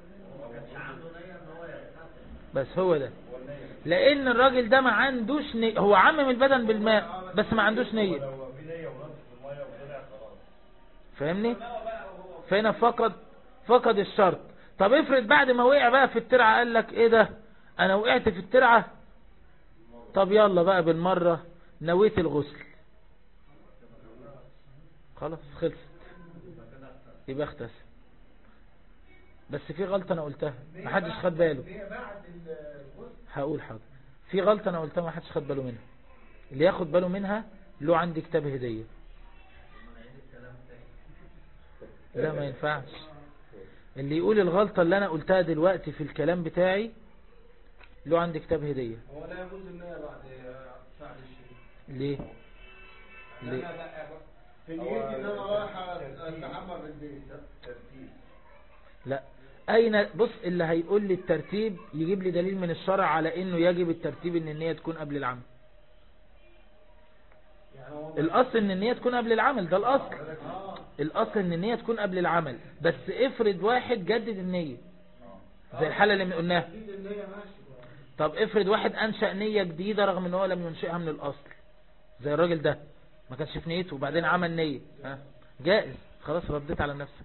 بس هو ده لأن الراجل ده ما عندوش نية هو عمم البدن بالماء بس ما عندوش نية فاهمني فهنا فقد فقد الشرط طب افرض بعد ما وقع بقى في الترعة قال لك ايه ده انا وقعت في الترعة طب يلا بقى بالمرة نويت الغسل خلاص خلصت يبقى اغتسل بس في غلطة انا قلتها ما حدش خد باله هقول حاضر في غلطة انا قلتها ما حدش خد باله منها اللي ياخد باله منها له عندي كتاب هدية لا ما ينفعش اللي يقول الغلطة اللي انا قلتها دلوقتي في الكلام بتاعي له عندي كتاب هدية هو لا يجوز النية بعد فعل الشيء ليه ليه في نيتي ان انا رايح استحمى في البيت لا اين بص اللي هيقول لي الترتيب يجيب لي دليل من الشرع على انه يجب الترتيب ان النية تكون قبل العمل يعني هو الاصل ان النية تكون قبل العمل ده الاصل الاصل ان النية تكون قبل العمل بس افرض واحد جدد النية زي الحالة اللي قلناها اكيد النية ماشي طب افرض واحد انشأ نية جديدة رغم ان هو لم ينشئها من الاصل زي الراجل ده ما كانش في نيته وبعدين عمل نية ها جائز خلاص رديت على نفسك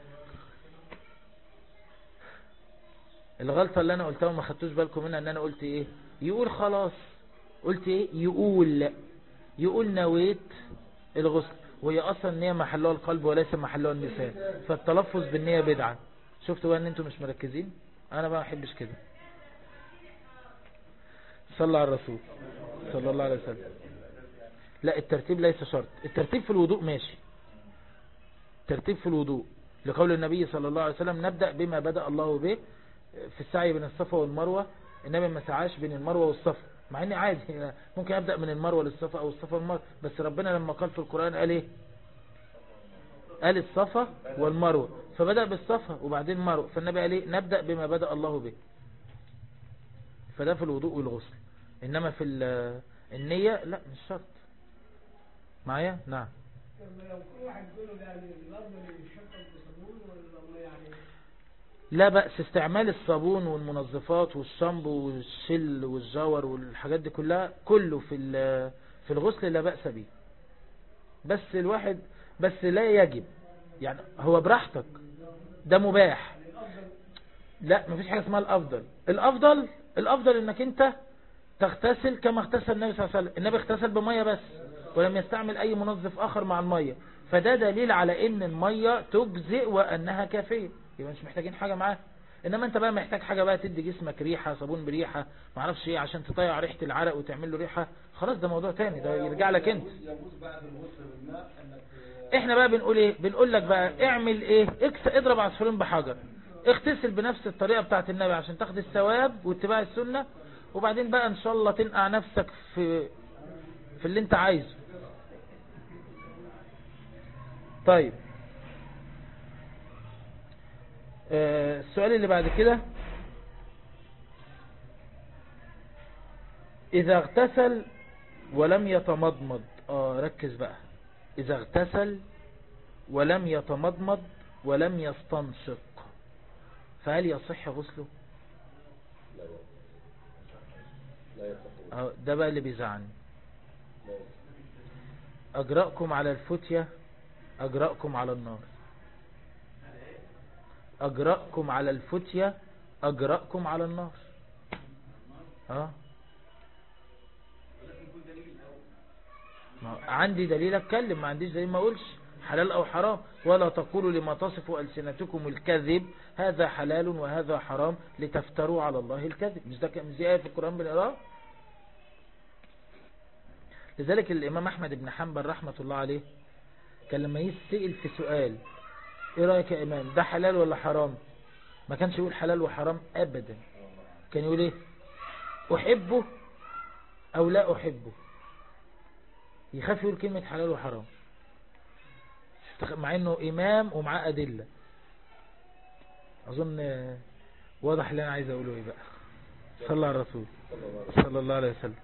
الغلطة اللي انا قلتها وما خدتوش بالكم منها ان انا قلت ايه يقول خلاص قلت ايه يقول لا يقول نويت الغسل وهي اصلا النية محلها القلب وليس محلها اللسان فالتلفظ بالنية بدعة شفتوا بقى ان انتم مش مركزين انا بقى ما احبش كده صلى على الرسول صلى الله عليه وسلم لا الترتيب ليس شرط الترتيب في الوضوء ماشي الترتيب في الوضوء لقول النبي صلى الله عليه وسلم نبدأ بما بدأ الله به في السعي بين الصفا والمروة النبي ما سعاش بين المروة والصفا مع اني عادي ممكن ابدأ من المروة للصفا او الصفا والمروة بس ربنا لما قال في القرآن قال ايه قال الصفا والمروة فبدأ بالصفا وبعدين المروة فالنبي قال ايه نبدأ بما بدأ الله به فده في الوضوء والغسل انما في النية لا مش شرط معايا نعم لو كل واحد يقول يعني الافضل يشطب بصابون ولا يعني لا بأس استعمال الصابون والمنظفات والشامبو والشل والجاور والحاجات دي كلها كله في في الغسل لا بأس به بس الواحد بس لا يجب يعني هو براحتك ده مباح لا مفيش حاجة اسمها الافضل الافضل الافضل انك انت تغتسل كما اغتسل النبي صلى الله عليه وسلم النبي اغتسل بمية بس ولم يستعمل اي منظف اخر مع المية فده دليل على ان المية تجزئ وانها كافية يبقى مش محتاجين حاجة معاها انما انت بقى محتاج حاجة بقى تدي جسمك ريحة صابون بريحة معرفش ايه عشان تطيع ريحة العرق وتعمل له ريحة خلاص ده موضوع تاني ده يرجع لك انت يجوز بعد الغسل بالماء انك احنا بقى بنقول ايه بنقول لك بقى اعمل ايه اكس اضرب عصفورين بحجر اغتسل بنفس الطريقة بتاعت النبي عشان تاخد الثواب واتباع السنة وبعدين بقى ان شاء الله تنقع نفسك في في اللي انت عايزه طيب آه، السؤال اللي بعد كده إذا اغتسل ولم يتمضمض آه ركز بقى إذا اغتسل ولم يتمضمض ولم يستنشق فهل يصح غسله آه، ده بقى اللي بيزعني أجرأكم على الفتية أجرأكم على النار أجرأكم على الفتية أجرأكم على النار ها ما عندي دليل اتكلم ما عنديش دليل ما اقولش حلال او حرام ولا تقولوا لما تصف ألسنتكم الكذب هذا حلال وهذا حرام لتفتروا على الله الكذب مش ده مش دي آية في القرآن بنقراها لذلك الإمام أحمد بن حنبل رحمة الله عليه كان لما يسأل في سؤال ايه رأيك يا إمام ده حلال ولا حرام ما كانش يقول حلال وحرام أبدا كان يقول ايه أحبه أو لا أحبه يخاف يقول كلمة حلال وحرام مع انه امام ومعاه ادلة اظن واضح اللي انا عايز اقوله ايه بقى صلى الله على الرسول صلى الله عليه وسلم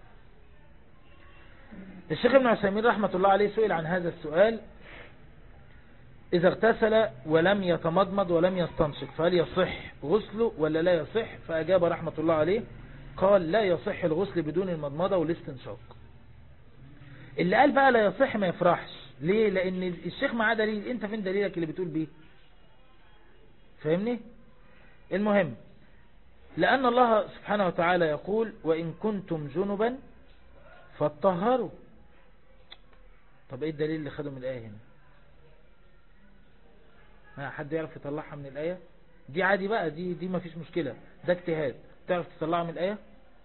الشيخ ابن عثيمين رحمة الله عليه سئل عن هذا السؤال إذا اغتسل ولم يتمضمض ولم يستنشق فهل يصح غسله ولا لا يصح فأجاب رحمة الله عليه قال لا يصح الغسل بدون المضمضة والاستنشاق اللي قال بقى لا يصح ما يفرحش ليه لأن الشيخ معاه دليل انت فين دليلك اللي بتقول بيه فاهمني المهم لأن الله سبحانه وتعالى يقول وإن كنتم جنبا فاتطهروا طب ايه الدليل اللي خده من الآية هنا ما حد يعرف يطلعها من الآية دي عادي بقى دي دي ما فيش مشكلة ده اجتهاد تعرف تطلعها من الآية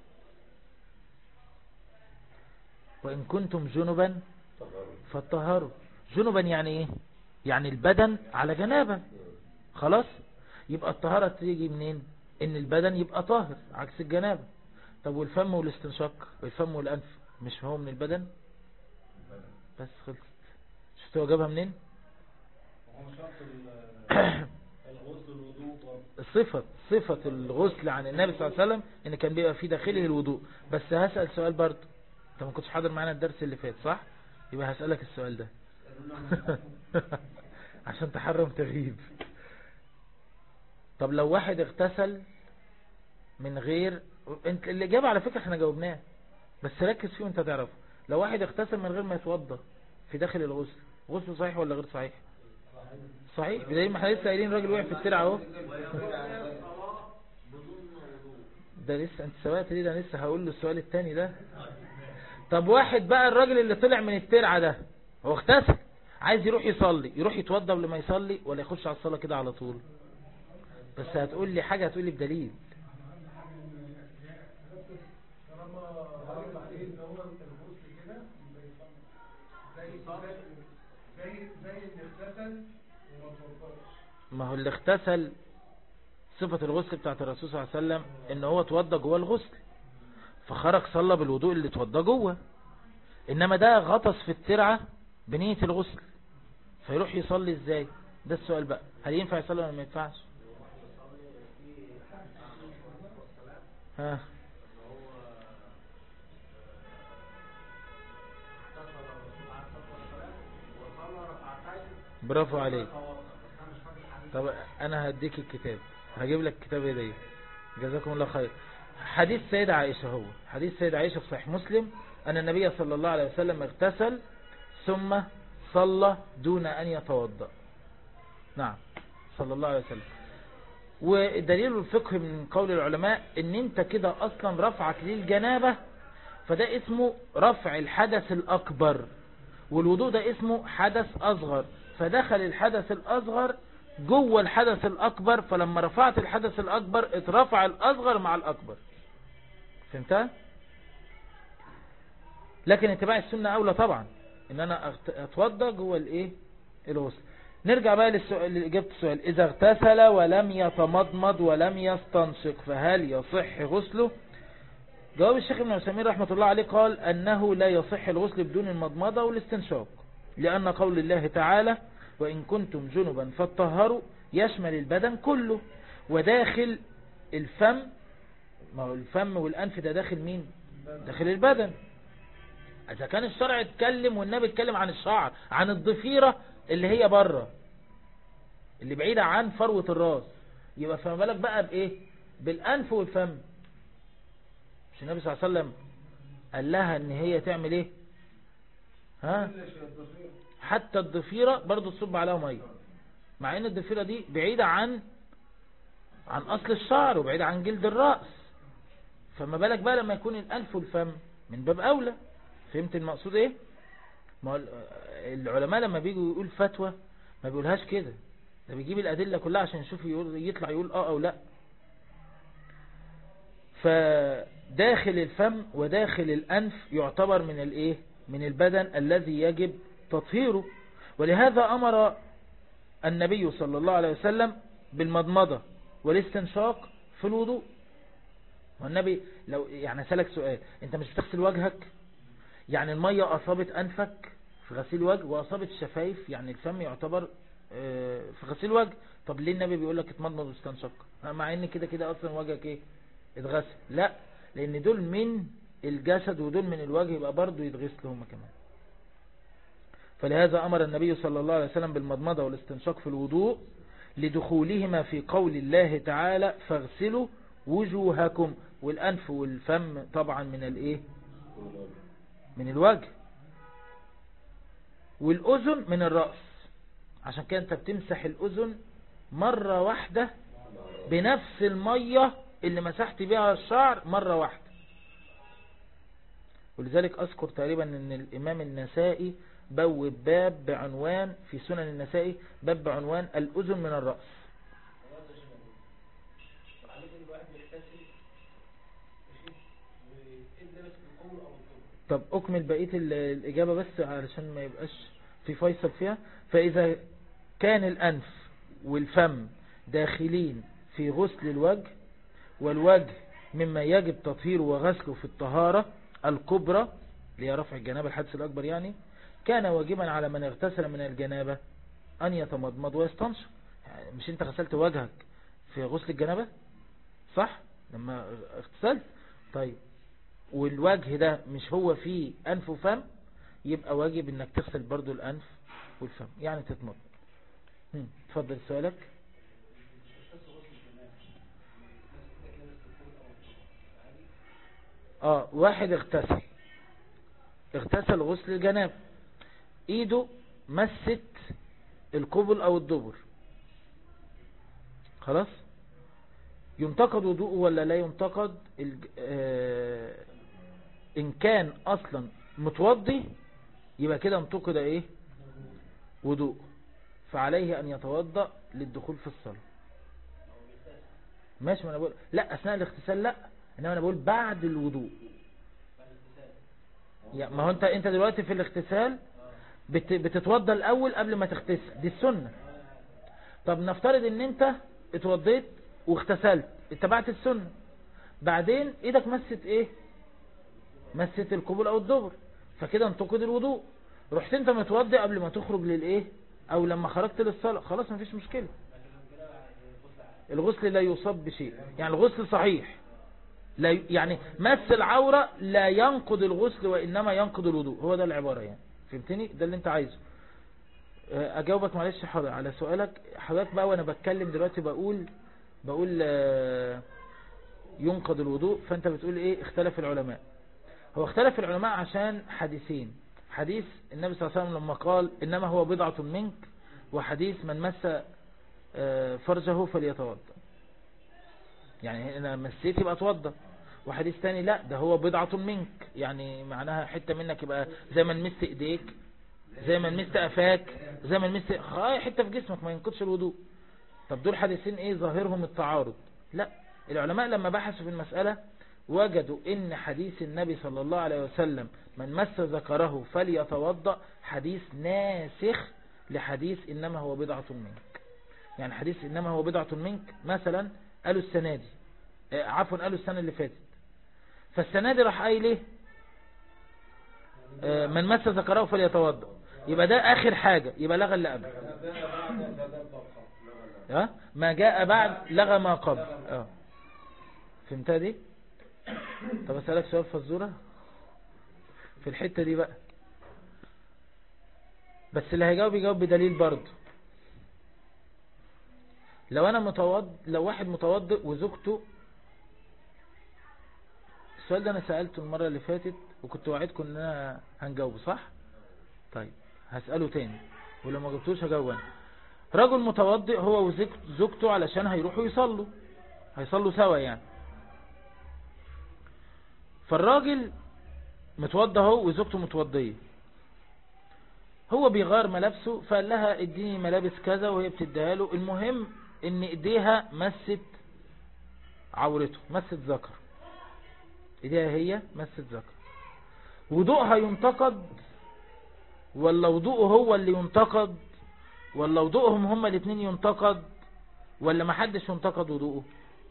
وإن كنتم جنبا فاتطهروا جنبا يعني ايه يعني البدن على جنابة خلاص يبقى الطهارة تيجي منين ان البدن يبقى طاهر عكس الجنابة طب والفم والاستنشاق والفم والأنف مش هو من البدن بس خلصت شفت هو جابها منين صفة صفة الغسل عن النبي صلى الله عليه وسلم ان كان بيبقى في داخله الوضوء بس هسأل سؤال برضه انت ما كنتش حاضر معانا الدرس اللي فات صح يبقى هسألك السؤال ده عشان تحرم تغيب طب لو واحد اغتسل من غير انت الإجابة على فكرة احنا جاوبناه بس ركز فيه وانت تعرفه لو واحد اغتسل من غير ما يتوضى في داخل الغسل غسل صحيح ولا غير صحيح صحيح بدليل ما احنا لسه قايلين راجل وقع في الترعه اهو ده لسه انت سوقت ليه ده لسه هقول له السؤال الثاني ده طب واحد بقى الراجل اللي طلع من الترعه ده هو اغتسل عايز يروح يصلي يروح يتوضى قبل ما يصلي ولا يخش على الصلاه كده على طول بس هتقول لي حاجه هتقول لي بدليل ما هو اللي اغتسل صفة الغسل بتاعت الرسول صلى الله عليه وسلم ان هو توضى جوه الغسل فخرج صلى بالوضوء اللي توضى جوه انما ده غطس في الترعة بنية الغسل فيروح يصلي ازاي ده السؤال بقى هل ينفع يصلي ولا ما ينفعش ها برافو عليك طب انا هديك الكتاب هجيب لك كتاب هديه جزاكم الله خير حديث سيدة عائشة هو حديث سيدة عائشة في صحيح مسلم أن النبي صلى الله عليه وسلم اغتسل ثم صلى دون أن يتوضأ نعم صلى الله عليه وسلم ودليل الفقه من قول العلماء ان انت كده اصلا رفعك للجنابة فده اسمه رفع الحدث الاكبر والوضوء ده اسمه حدث اصغر فدخل الحدث الاصغر جوه الحدث الاكبر فلما رفعت الحدث الاكبر اترفع الاصغر مع الاكبر فهمتها لكن اتباع السنة اولى طبعا ان انا اتوضى جوه الايه الغسل نرجع بقى للسؤال لإجابة السؤال إذا اغتسل ولم يتمضمض ولم يستنشق فهل يصح غسله جواب الشيخ ابن عثيمين رحمة الله عليه قال أنه لا يصح الغسل بدون المضمضة والاستنشاق لأن قول الله تعالى وإن كنتم جنبا فاتطهروا يشمل البدن كله وداخل الفم ما هو الفم والأنف ده داخل مين داخل البدن إذا كان الشرع اتكلم والنبي اتكلم عن الشعر عن الضفيرة اللي هي بره اللي بعيدة عن فروة الراس يبقى فما بالك بقى بإيه بالأنف والفم مش النبي صلى الله عليه وسلم قال لها ان هي تعمل ايه ها حتى الضفيرة برضو تصب عليها مية مع ان الضفيرة دي بعيدة عن عن اصل الشعر وبعيدة عن جلد الرأس فما بالك بقى لما يكون الانف والفم من باب اولى فهمت المقصود ايه ما هو العلماء لما بيجوا يقول فتوى ما بيقولهاش كده ده بيجيب الادلة كلها عشان يشوف يقول يطلع يقول اه او لا فداخل الفم وداخل الأنف يعتبر من الايه من البدن الذي يجب تطهيره ولهذا أمر النبي صلى الله عليه وسلم بالمضمضة والاستنشاق في الوضوء والنبي لو يعني سألك سؤال انت مش بتغسل وجهك يعني المية أصابت أنفك في غسيل وجه وأصابت الشفايف يعني الفم يعتبر في غسيل وجه طب ليه النبي بيقول لك اتمضمض واستنشق مع ان كده كده اصلا وجهك ايه اتغسل لا لان دول من الجسد ودول من الوجه يبقى برضو يتغسلوا هم كمان فلهذا امر النبي صلى الله عليه وسلم بالمضمضة والاستنشاق في الوضوء لدخولهما في قول الله تعالى فاغسلوا وجوهكم والانف والفم طبعا من الايه من الوجه والاذن من الرأس عشان كده انت بتمسح الاذن مرة واحدة بنفس المية اللي مسحت بيها الشعر مرة واحدة ولذلك أذكر تقريبا أن الإمام النسائي بوب باب بعنوان في سنن النسائي باب بعنوان الأذن من الرأس طب أكمل بقية الإجابة بس علشان ما يبقاش في فيصل فيها فإذا كان الأنف والفم داخلين في غسل الوجه والوجه مما يجب تطهيره وغسله في الطهارة الكبرى اللي هي رفع الجنابة الحدث الأكبر يعني كان واجبا على من اغتسل من الجنابة أن يتمضمض ويستنشق يعني مش انت غسلت وجهك في غسل الجنابة صح لما اغتسلت طيب والوجه ده مش هو فيه أنف وفم يبقى واجب انك تغسل برضو الأنف والفم يعني تتمضمض تفضل سؤالك اه واحد اغتسل اغتسل غسل الجناب ايده مست القبل او الدبر خلاص ينتقد وضوءه ولا لا ينتقد الج... آه... ان كان اصلا متوضي يبقى كده انتقد ايه وضوء فعليه ان يتوضأ للدخول في الصلاة ماشي ما انا بقول لا اثناء الاغتسال لا انما انا بقول بعد الوضوء يعني ما هو انت انت دلوقتي في الاغتسال بت بتتوضى الاول قبل ما تغتسل دي السنة طب نفترض ان انت اتوضيت واغتسلت اتبعت السنة بعدين ايدك مست ايه مست القبول او الدبر فكده انتقد الوضوء رحت انت متوضي قبل ما تخرج للايه او لما خرجت للصلاة خلاص مفيش مشكلة الغسل لا يصاب بشيء يعني الغسل صحيح لا ي... يعني مس العورة لا ينقض الغسل وإنما ينقض الوضوء هو ده العبارة يعني فهمتني ده اللي انت عايزه اجاوبك معلش حاضر على سؤالك حضرتك بقى وانا بتكلم دلوقتي بقول بقول ينقض الوضوء فانت بتقول ايه اختلف العلماء هو اختلف العلماء عشان حديثين حديث النبي صلى الله عليه وسلم لما قال انما هو بضعة منك وحديث من مس فرجه فليتوضا يعني انا مسيت يبقى اتوضا وحديث تاني لا ده هو بضعة منك يعني معناها حتة منك يبقى زي ما لمست ايديك زي ما لمست قفاك زي ما لمست خاي حتة في جسمك ما ينقضش الوضوء طب دول حديثين ايه ظاهرهم التعارض لا العلماء لما بحثوا في المسألة وجدوا ان حديث النبي صلى الله عليه وسلم من مس ذكره فليتوضأ حديث ناسخ لحديث إنما هو بضعة منك يعني حديث إنما هو بضعة منك مثلا قالوا السنة دي آه، عفوا قالوا السنة اللي فاتت فالسنة دي راح قايل ايه آه، من مس ذكره فليتوضا يبقى ده آخر حاجة يبقى لغى اللي قبل ها ما جاء بعد لغى ما قبل اه فهمتها دي طب اسألك سؤال فزورة في الحتة دي بقى بس اللي هيجاوب يجاوب بدليل برضه لو انا متوض لو واحد متوضئ وزوجته السؤال ده انا سألته المرة اللي فاتت وكنت وعدكم ان انا هنجاوبه صح طيب هسأله تاني ولو ما جبتوش هجاوب انا رجل متوضئ هو وزوجته علشان هيروحوا يصلوا هيصلوا سوا يعني فالراجل متوضى هو وزوجته متوضية هو بيغير ملابسه فقال لها اديني ملابس كذا وهي بتديها له المهم ان ايديها مست عورته مست ذكر ايديها هي مست ذكر وضوءها ينتقد ولا وضوءه هو اللي ينتقد ولا وضوءهم هما الاثنين ينتقد ولا ما حدش ينتقد وضوءه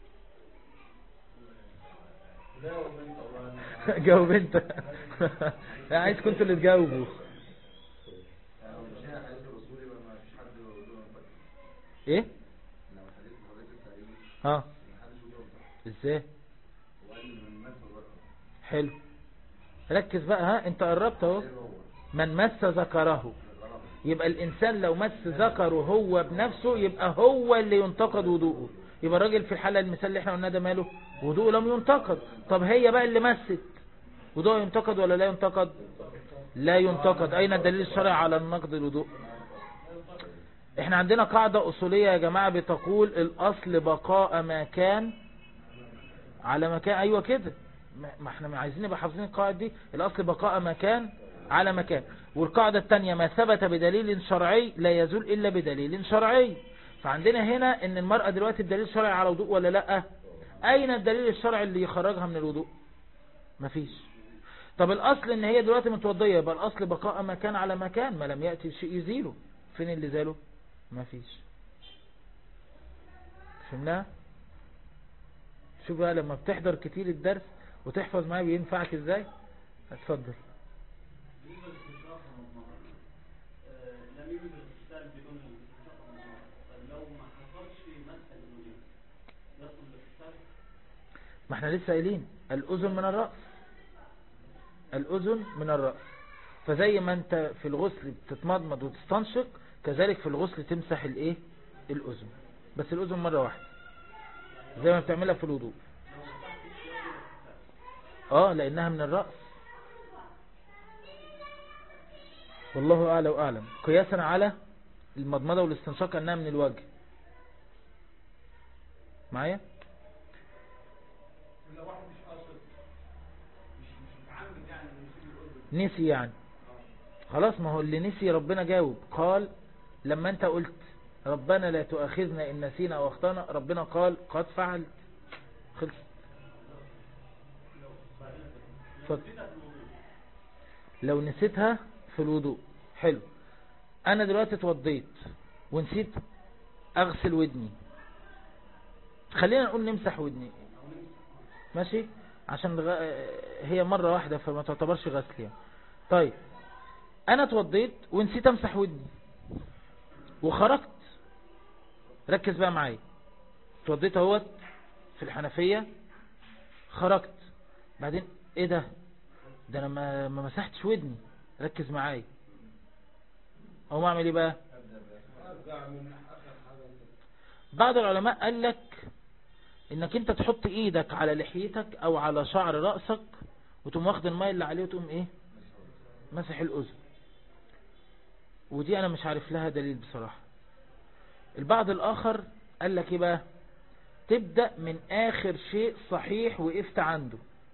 جاوب انت لا عايز كنت اللي تجاوبه ايه ها ازاي حلو ركز بقى ها انت قربت اهو من مس ذكره يبقى الانسان لو مس ذكره هو بنفسه يبقى هو اللي ينتقد وضوءه يبقى الراجل في الحالة المثال اللي احنا قلنا ده ماله وضوءه لم ينتقد طب هي بقى اللي مست وضوءه ينتقد ولا لا ينتقد لا ينتقد اين الدليل الشرعي على النقد الوضوء احنا عندنا قاعدة اصولية يا جماعة بتقول الاصل بقاء ما كان على مكان ايوه كده ما احنا عايزين نبقى حافظين القاعدة دي الاصل بقاء ما كان على مكان والقاعدة الثانية ما ثبت بدليل شرعي لا يزول الا بدليل شرعي فعندنا هنا ان المرأة دلوقتي الدليل شرعي على وضوء ولا لا اين الدليل الشرعي اللي يخرجها من الوضوء مفيش طب الاصل ان هي دلوقتي متوضية يبقى الاصل بقاء مكان على مكان ما لم يأتي شيء يزيله فين اللي زاله مفيش فهمنا شوف بقى لما بتحضر كتير الدرس وتحفظ معاه بينفعك ازاي اتفضل ما احنا لسه قايلين الأذن من الرأس الأذن من الرأس فزي ما انت في الغسل بتتمضمض وتستنشق كذلك في الغسل تمسح الايه الأذن بس الأذن مرة واحدة زي ما بتعملها في الوضوء اه لانها من الرأس والله اعلى واعلم قياسا على المضمضة والاستنشاق انها من الوجه معايا نسي يعني خلاص ما هو اللي نسي ربنا جاوب قال لما انت قلت ربنا لا تؤاخذنا ان نسينا او اخطانا ربنا قال قد فعلت خلص فضل. لو نسيتها في الوضوء حلو انا دلوقتي اتوضيت ونسيت اغسل ودني خلينا نقول نمسح ودني ماشي عشان غ... هي مرة واحدة فما تعتبرش غسل يعني طيب انا اتوضيت ونسيت امسح ودني وخرجت ركز بقى معايا اتوضيت اهوت في الحنفية خرجت بعدين ايه ده ده انا ما, ما مسحتش ودني ركز معايا او ما اعمل ايه بقى بعض العلماء قال لك انك انت تحط ايدك على لحيتك او على شعر رأسك وتقوم واخد الماء اللي عليه وتقوم ايه مسح الاذن ودي انا مش عارف لها دليل بصراحة البعض الاخر قال لك ايه بقى تبدأ من اخر شيء صحيح وقفت عنده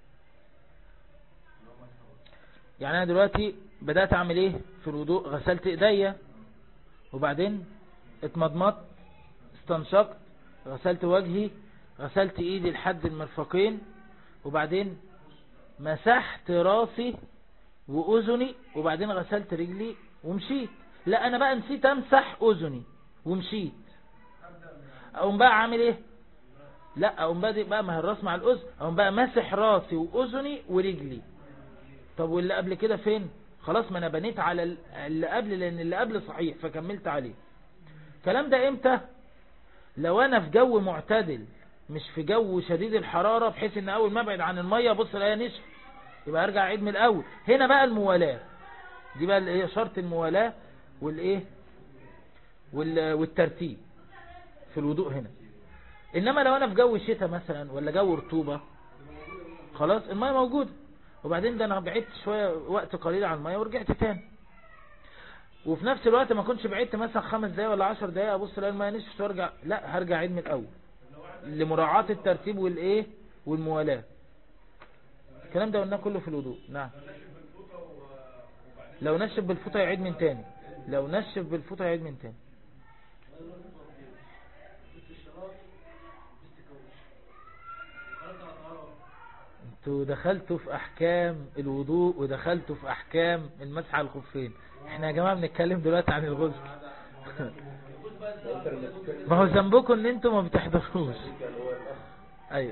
يعني انا دلوقتي بدأت اعمل ايه في الوضوء غسلت ايديا وبعدين اتمضمضت استنشقت غسلت وجهي غسلت ايدي لحد المرفقين وبعدين مسحت راسي واذني وبعدين غسلت رجلي ومشيت لا انا بقى نسيت امسح اذني ومشيت اقوم بقى عامل ايه لا اقوم بادئ بقى ما هي الراس مع الاذن اقوم بقى ماسح راسي واذني ورجلي طب واللي قبل كده فين خلاص ما انا بنيت على ال- اللي قبل لان اللي قبل صحيح فكملت عليه الكلام ده امتى لو انا في جو معتدل مش في جو شديد الحرارة بحيث ان اول ما ابعد عن المية بص الاقيها نشف يبقى ارجع اعيد من الاول هنا بقى الموالاة دي بقى اللي هي شرط الموالاة والايه وال- والترتيب في الوضوء هنا انما لو انا في جو شتاء مثلا ولا جو رطوبة خلاص المية موجودة وبعدين ده انا بعدت شوية وقت قليل عن المية ورجعت تاني وفي نفس الوقت ما كنتش بعدت مثلا خمس دقايق ولا عشر دقايق ابص الاقي المية نشفت وارجع لا هرجع عيد من الاول لمراعاة الترتيب والايه والموالاة الكلام ده قلناه كله في الوضوء نعم لو نشف بالفوطة يعيد من تاني لو نشف بالفوطة يعيد من تاني انتوا دخلتوا في احكام الوضوء ودخلتوا في احكام المسح على الخفين احنا يا جماعة بنتكلم دلوقتي عن الغسل ما هو ذنبكم ان انتوا ما بتحضروش ايوه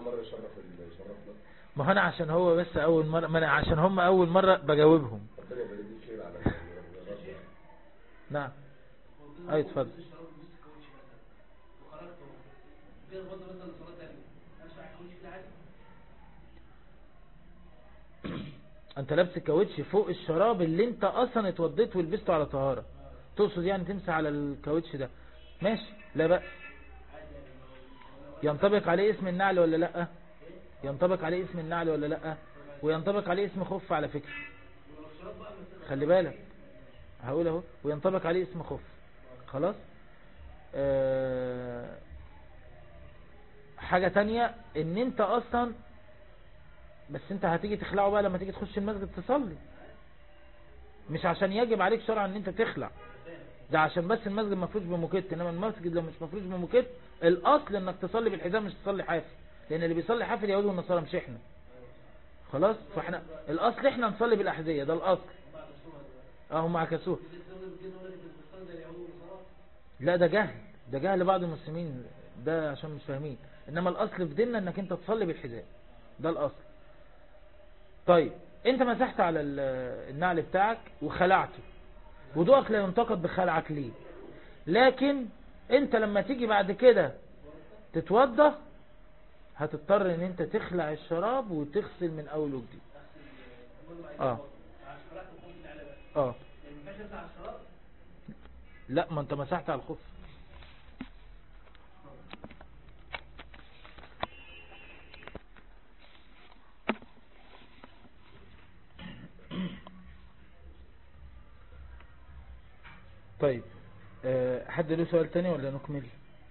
ما هو انا عشان هو بس اول مرة ما انا عشان هم اول مرة بجاوبهم نعم اي اتفضل انت لابس الكاوتش فوق الشراب اللي انت اصلا اتوضيت ولبسته على طهارة تقصد يعني تمسح على الكاوتش ده ماشي لا بأس ينطبق عليه اسم النعل ولا لا ينطبق عليه اسم النعل ولا لا وينطبق عليه اسم خف على فكرة خلي بالك هقول اهو وينطبق عليه اسم خف خلاص أه حاجة تانية ان انت اصلا بس انت هتيجي تخلعه بقى لما تيجي تخش المسجد تصلي مش عشان يجب عليك شرعا ان انت تخلع ده عشان بس المسجد مفروش بموكيت انما المسجد لو مش مفروش بموكيت الاصل انك تصلي بالحزام مش تصلي حافي لان اللي بيصلي حافي اليهود والنصارى مش احنا خلاص فاحنا الاصل احنا نصلي بالاحذيه ده الاصل اه هم عكسوه لا ده جهل ده جهل بعض المسلمين ده عشان مش فاهمين انما الاصل في ديننا انك انت تصلي بالحذاء ده الاصل طيب انت مسحت على ال- النعل بتاعك وخلعته وضوءك لا ينتقد بخلعك ليه لكن انت لما تيجي بعد كده تتوضى هتضطر ان انت تخلع الشراب وتغسل من اول وجديد اه اه لا ما انت مسحت على الخف طيب أه حد له سؤال تاني ولا نكمل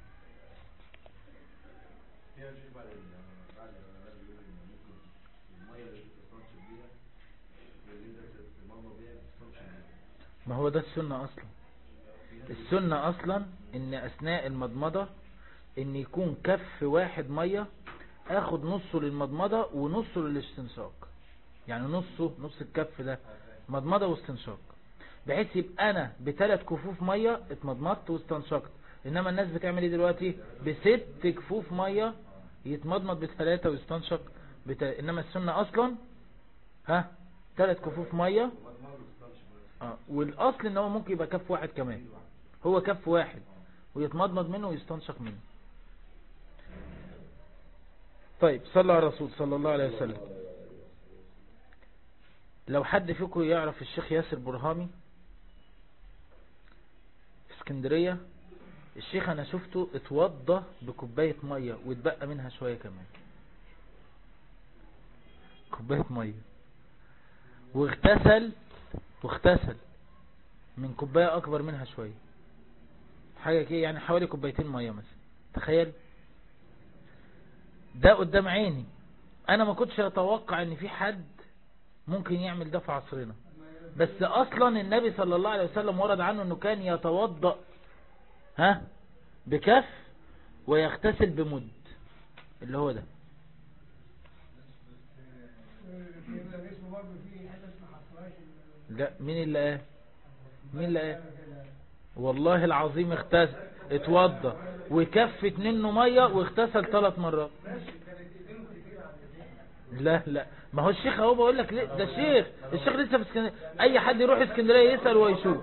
ما هو ده السنة اصلا السنة اصلا ان اثناء المضمضة ان يكون كف واحد مية اخد نصه للمضمضة ونصه للاستنشاق يعني نصه نص الكف ده مضمضة واستنشاق بحيث يبقى انا بثلاث كفوف مية اتمضمضت واستنشقت انما الناس بتعمل ايه دلوقتي بست كفوف مية يتمضمض بثلاثة ويستنشق بت... انما السنة اصلا ها ثلاث كفوف مية اه والاصل ان هو ممكن يبقى كف واحد كمان هو كف واحد ويتمضمض منه ويستنشق منه طيب صلى على الرسول صلى الله عليه وسلم لو حد فيكم يعرف الشيخ ياسر برهامي في اسكندرية الشيخ انا شفته اتوضى بكوباية مية واتبقى منها شوية كمان كوباية مية واغتسل واغتسل من كوباية اكبر منها شوية حاجة كده يعني حوالي كوبايتين مية مثلا تخيل ده قدام عيني انا ما كنتش اتوقع ان في حد ممكن يعمل ده في عصرنا بس اصلا النبي صلى الله عليه وسلم ورد عنه انه كان يتوضأ ها بكف ويغتسل بمد اللي هو ده في اسمه برضه في حته اسمها حصواش لا مين اللي قال مين اللي قال والله العظيم اغتسل اتوضى وكفت منه ميه واغتسل ثلاث مرات لا لا ما هو الشيخ اهو بقول لك ليه ده الشيخ الشيخ لسه في اسكندريه اي حد يروح اسكندريه يسال ويشوف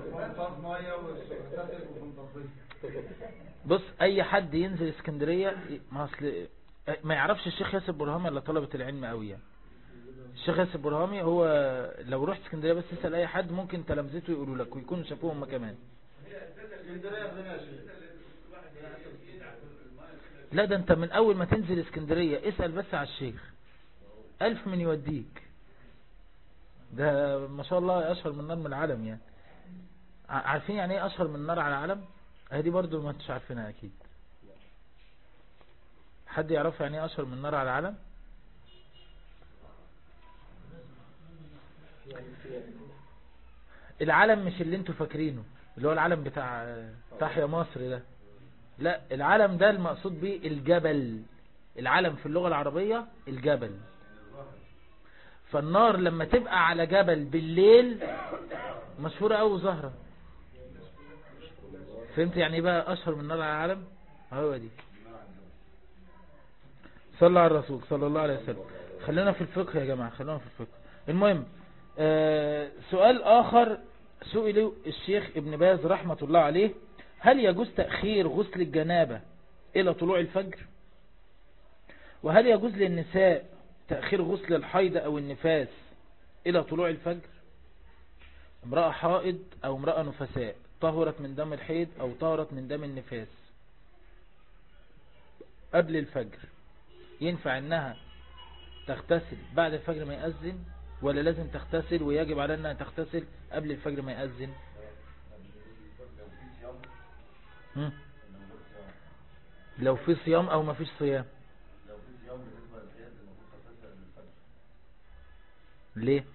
بص اي حد ينزل اسكندريه ما اصل ما يعرفش الشيخ ياسر برهامي الا طلبه العلم قوي يعني الشيخ ياسر برهامي هو لو رحت اسكندريه بس تسال اي حد ممكن تلامذته يقولوا لك ويكونوا شافوه هم كمان لا ده انت من اول ما تنزل اسكندريه اسال بس على الشيخ ألف من يوديك ده ما شاء الله أشهر من نار من العالم يعني ع- عارفين يعني ايه أشهر من نار على العالم هذه برضو ما انتش عارفينها أكيد حد يعرف يعني ايه أشهر من نار على العالم العالم مش اللي انتوا فاكرينه اللي هو العالم بتاع تحيا مصر ده لا العالم ده المقصود به الجبل العالم في اللغة العربية الجبل فالنار لما تبقى على جبل بالليل مشهورة أو ظاهرة فهمت يعني ايه بقى أشهر من نار على العالم هو دي صلى على الرسول صلى الله عليه وسلم خلينا في الفقه يا جماعة خلينا في الفقه المهم آه سؤال آخر سئل الشيخ ابن باز رحمة الله عليه هل يجوز تأخير غسل الجنابة إلى طلوع الفجر وهل يجوز للنساء تأخير غسل الحيض أو النفاس إلى طلوع الفجر امرأة حائض أو امرأة نفساء طهرت من دم الحيض أو طهرت من دم النفاس قبل الفجر ينفع انها تغتسل بعد الفجر ما يأذن ولا لازم تغتسل ويجب على انها تغتسل قبل الفجر ما يأذن هم؟ لو في صيام او ما فيش صيام ليه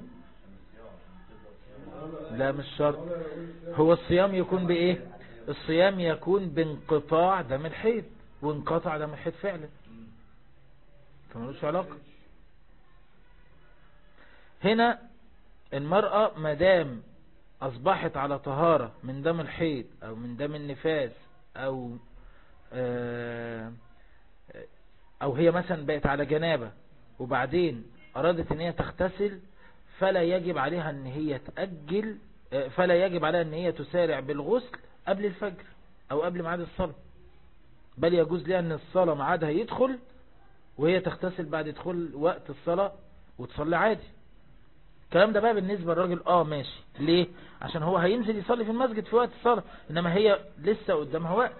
لا مش شرط هو الصيام يكون بايه الصيام يكون بانقطاع دم الحيض وانقطع دم الحيض فعلا فمالوش علاقة هنا المرأة مدام أصبحت على طهارة من دم الحيض أو من دم النفاس أو أو هي مثلا بقت على جنابة وبعدين أرادت أن هي تغتسل فلا يجب عليها أن هي تأجل فلا يجب عليها أن هي تسارع بالغسل قبل الفجر أو قبل ميعاد الصلاة بل يجوز لها أن الصلاة ميعادها يدخل وهي تغتسل بعد دخول وقت الصلاة وتصلي عادي الكلام ده بقى بالنسبة للراجل اه ماشي ليه عشان هو هينزل يصلي في المسجد في وقت الصلاة انما هي لسه قدامها وقت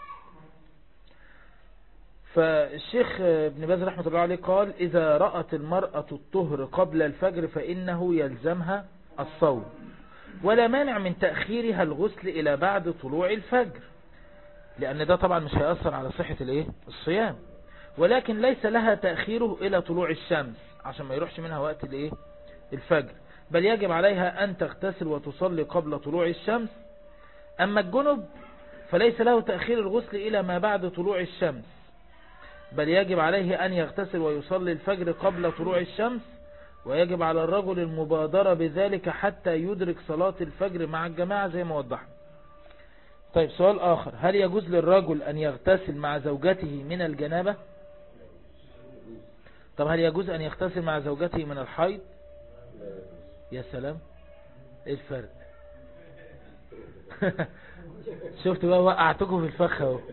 فالشيخ ابن باز رحمة الله عليه قال إذا رأت المرأة الطهر قبل الفجر فإنه يلزمها الصوم ولا مانع من تأخيرها الغسل إلى بعد طلوع الفجر لأن ده طبعا مش هيأثر على صحة الايه الصيام ولكن ليس لها تأخيره إلى طلوع الشمس عشان ما يروحش منها وقت الايه الفجر بل يجب عليها أن تغتسل وتصلي قبل طلوع الشمس أما الجنب فليس له تأخير الغسل إلى ما بعد طلوع الشمس بل يجب عليه أن يغتسل ويصلي الفجر قبل طلوع الشمس ويجب على الرجل المبادرة بذلك حتى يدرك صلاة الفجر مع الجماعة زي ما وضحنا طيب سؤال آخر هل يجوز للرجل أن يغتسل مع زوجته من الجنابة طب هل يجوز أن يغتسل مع زوجته من الحيض يا سلام ايه الفرق شفت بقى وقعتكم في الفخ اهو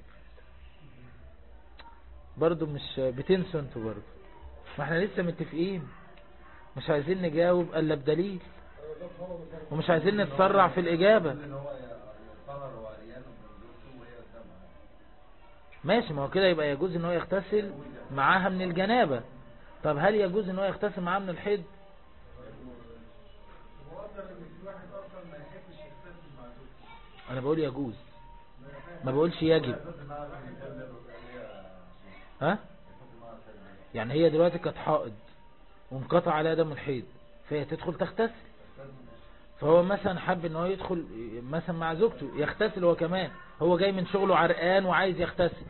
برضو مش بتنسوا انتوا برضو ما احنا لسه متفقين مش عايزين نجاوب الا بدليل ومش عايزين نتسرع في الاجابة ماشي ما هو كده يبقى يجوز ان هو يغتسل معاها من الجنابة طب هل يجوز ان هو يغتسل معاها من الحيض انا بقول يجوز ما بقولش يجب ها يعني هي دلوقتي كانت حائض وانقطع عليها دم الحيض فهي تدخل تغتسل فهو مثلا حب ان هو يدخل مثلا مع زوجته يغتسل هو كمان هو جاي من شغله عرقان وعايز يغتسل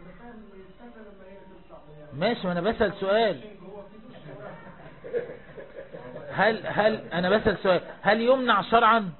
ماشي ما انا بسأل سؤال هل هل انا بسأل سؤال هل يمنع شرعا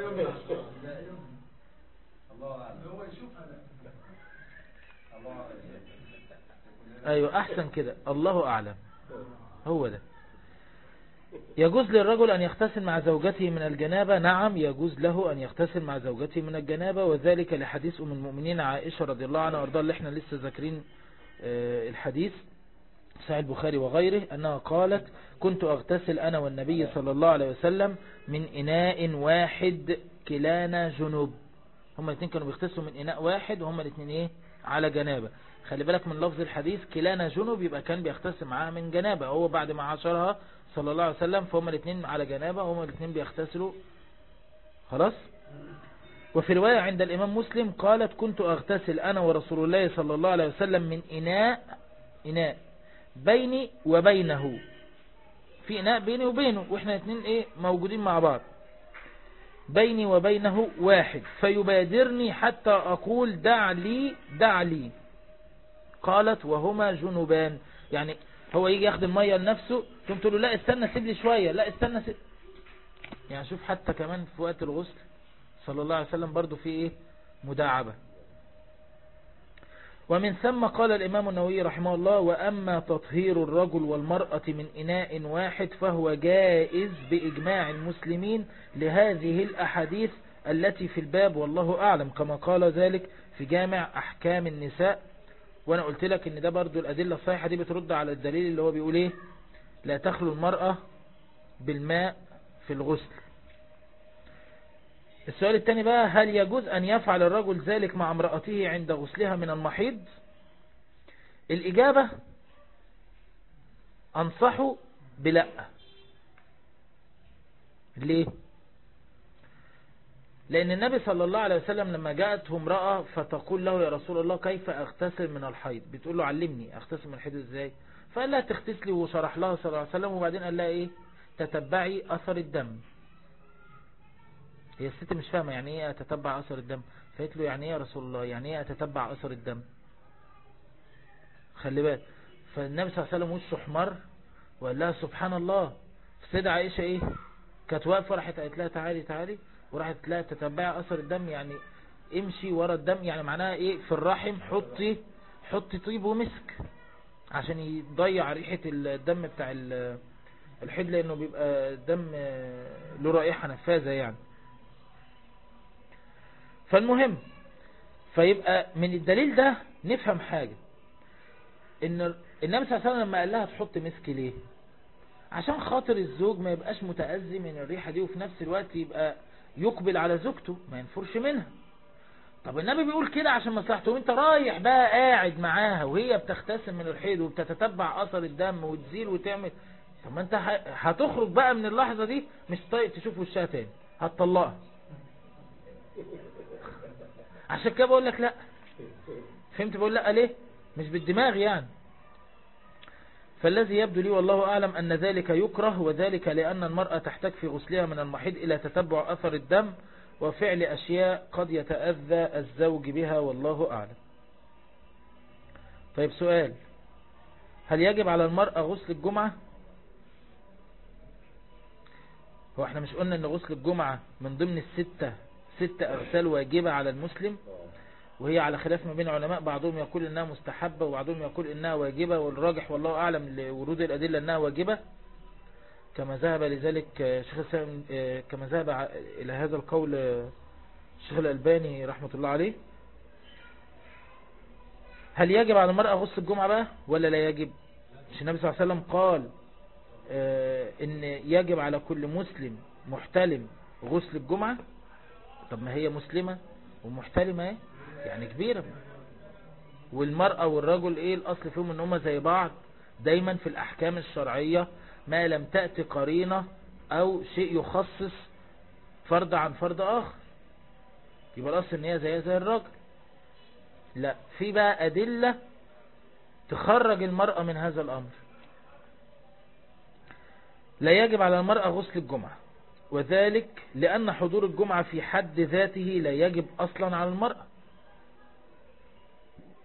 ايوه احسن كده الله اعلم هو ده يجوز للرجل أن يغتسل مع زوجته من الجنابة نعم يجوز له أن يغتسل مع زوجته من الجنابة وذلك لحديث أم المؤمنين عائشة رضي الله عنها وارضاها اللي احنا لسه ذاكرين آه، الحديث صحيح البخاري وغيره أنها قالت كنت أغتسل أنا والنبي صلى الله عليه وسلم من إناء واحد كلانا جنوب هما الاثنين كانوا بيغتسلوا من إناء واحد وهما الاثنين إيه على جنابة خلي بالك من لفظ الحديث كلانا جنوب يبقى كان بيغتسل معاها من جنابة هو بعد ما عاشرها صلى الله عليه وسلم فهم الاثنين على جنابة وهم الاثنين بيغتسلوا خلاص وفي رواية عند الإمام مسلم قالت كنت أغتسل أنا ورسول الله صلى الله عليه وسلم من إناء إناء بيني وبينه في إناء بيني وبينه وإحنا الاثنين إيه موجودين مع بعض بيني وبينه واحد فيبادرني حتى أقول دع لي دع لي قالت وهما جنوبان يعني هو يجي ياخد المية لنفسه ثم تقول له لا استنى سيب لي شوية لا استنى سيب يعني شوف حتى كمان في وقت الغسل صلى الله عليه وسلم برضو في ايه مداعبة ومن ثم قال الإمام النووي رحمه الله وأما تطهير الرجل والمرأة من إناء واحد فهو جائز بإجماع المسلمين لهذه الأحاديث التي في الباب والله أعلم كما قال ذلك في جامع أحكام النساء وانا قلت لك ان ده برضو الادلة الصحيحة دي بترد على الدليل اللي هو بيقول ايه لا تخلو المرأة بالماء في الغسل السؤال الثاني بقى هل يجوز ان يفعل الرجل ذلك مع امرأته عند غسلها من المحيض الاجابة انصحه بلا ليه لأن النبي صلى الله عليه وسلم لما جاءته امرأة فتقول له يا رسول الله كيف أغتسل من الحيض بتقول له علمني أغتسل من الحيض إزاي فقال لها تغتسلي وشرح لها صلى الله عليه وسلم وبعدين قال لها إيه تتبعي أثر الدم هي الست مش فاهمة يعني إيه أتتبع أثر الدم فقالت له يعني إيه يا رسول الله يعني إيه أتتبع أثر الدم خلي بالك فالنبي صلى الله عليه وسلم وشه احمر وقال لها سبحان الله السيدة عائشة إيه كانت واقفة راحت قالت لها تعالي تعالي وراحت لا تتبع اثر الدم يعني امشي ورا الدم يعني معناها ايه في الرحم حطي حطي طيب ومسك عشان يضيع ريحة الدم بتاع الحيض لانه بيبقى الدم له رائحة نفاذة يعني فالمهم فيبقى من الدليل ده نفهم حاجة ان النبي صلى الله عليه وسلم لما قال لها تحط مسك ليه عشان خاطر الزوج ما يبقاش متأذي من الريحة دي وفي نفس الوقت يبقى يقبل على زوجته ما ينفرش منها طب النبي بيقول كده عشان مصلحته وانت رايح بقى قاعد معاها وهي بتغتسل من الحيض وبتتتبع اثر الدم وتزيل وتعمل طب ما انت هتخرج بقى من اللحظة دي مش طايق تشوف وشها تاني هتطلقها عشان كده بقول لك لا فهمت بقول لا ليه مش بالدماغ يعني فالذي يبدو لي والله أعلم أن ذلك يكره وذلك لأن المرأة تحتاج في غسلها من المحيض إلى تتبع أثر الدم وفعل أشياء قد يتأذى الزوج بها والله أعلم طيب سؤال هل يجب على المرأة غسل الجمعة هو احنا مش قلنا ان غسل الجمعة من ضمن الستة ستة أغسال واجبة على المسلم وهي على خلاف ما بين علماء بعضهم يقول انها مستحبة وبعضهم يقول انها واجبة والراجح والله اعلم لورود الادلة انها واجبة كما ذهب لذلك شيخ السلام كما ذهب الى هذا القول الشيخ الالباني رحمة الله عليه هل يجب على المرأة غسل الجمعة بقى ولا لا يجب مش النبي صلى الله عليه وسلم قال ان يجب على كل مسلم محتلم غسل الجمعة طب ما هي مسلمة ومحتلمة ايه يعني كبيرة والمرأة والرجل ايه الاصل فيهم ان هما زي بعض دايما في الاحكام الشرعية ما لم تأتي قرينة او شيء يخصص فرد عن فرد اخر يبقى الاصل ان هي زي زي الرجل لا في بقى ادلة تخرج المرأة من هذا الامر لا يجب على المرأة غسل الجمعة وذلك لأن حضور الجمعة في حد ذاته لا يجب أصلا على المرأة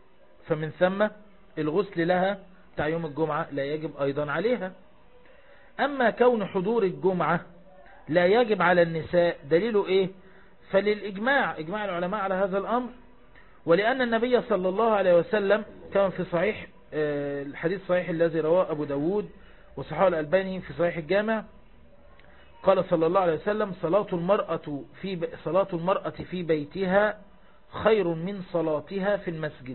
فمن ثم الغسل لها بتاع يوم الجمعة لا يجب أيضا عليها أما كون حضور الجمعة لا يجب على النساء دليله إيه فللإجماع إجماع العلماء على هذا الأمر ولأن النبي صلى الله عليه وسلم كان في صحيح آه، الحديث صحيح الذي رواه أبو داود وصححه الألباني في صحيح الجامع قال صلى الله عليه وسلم صلاة المرأة في ب... صلاة المرأة في بيتها خير من صلاتها في المسجد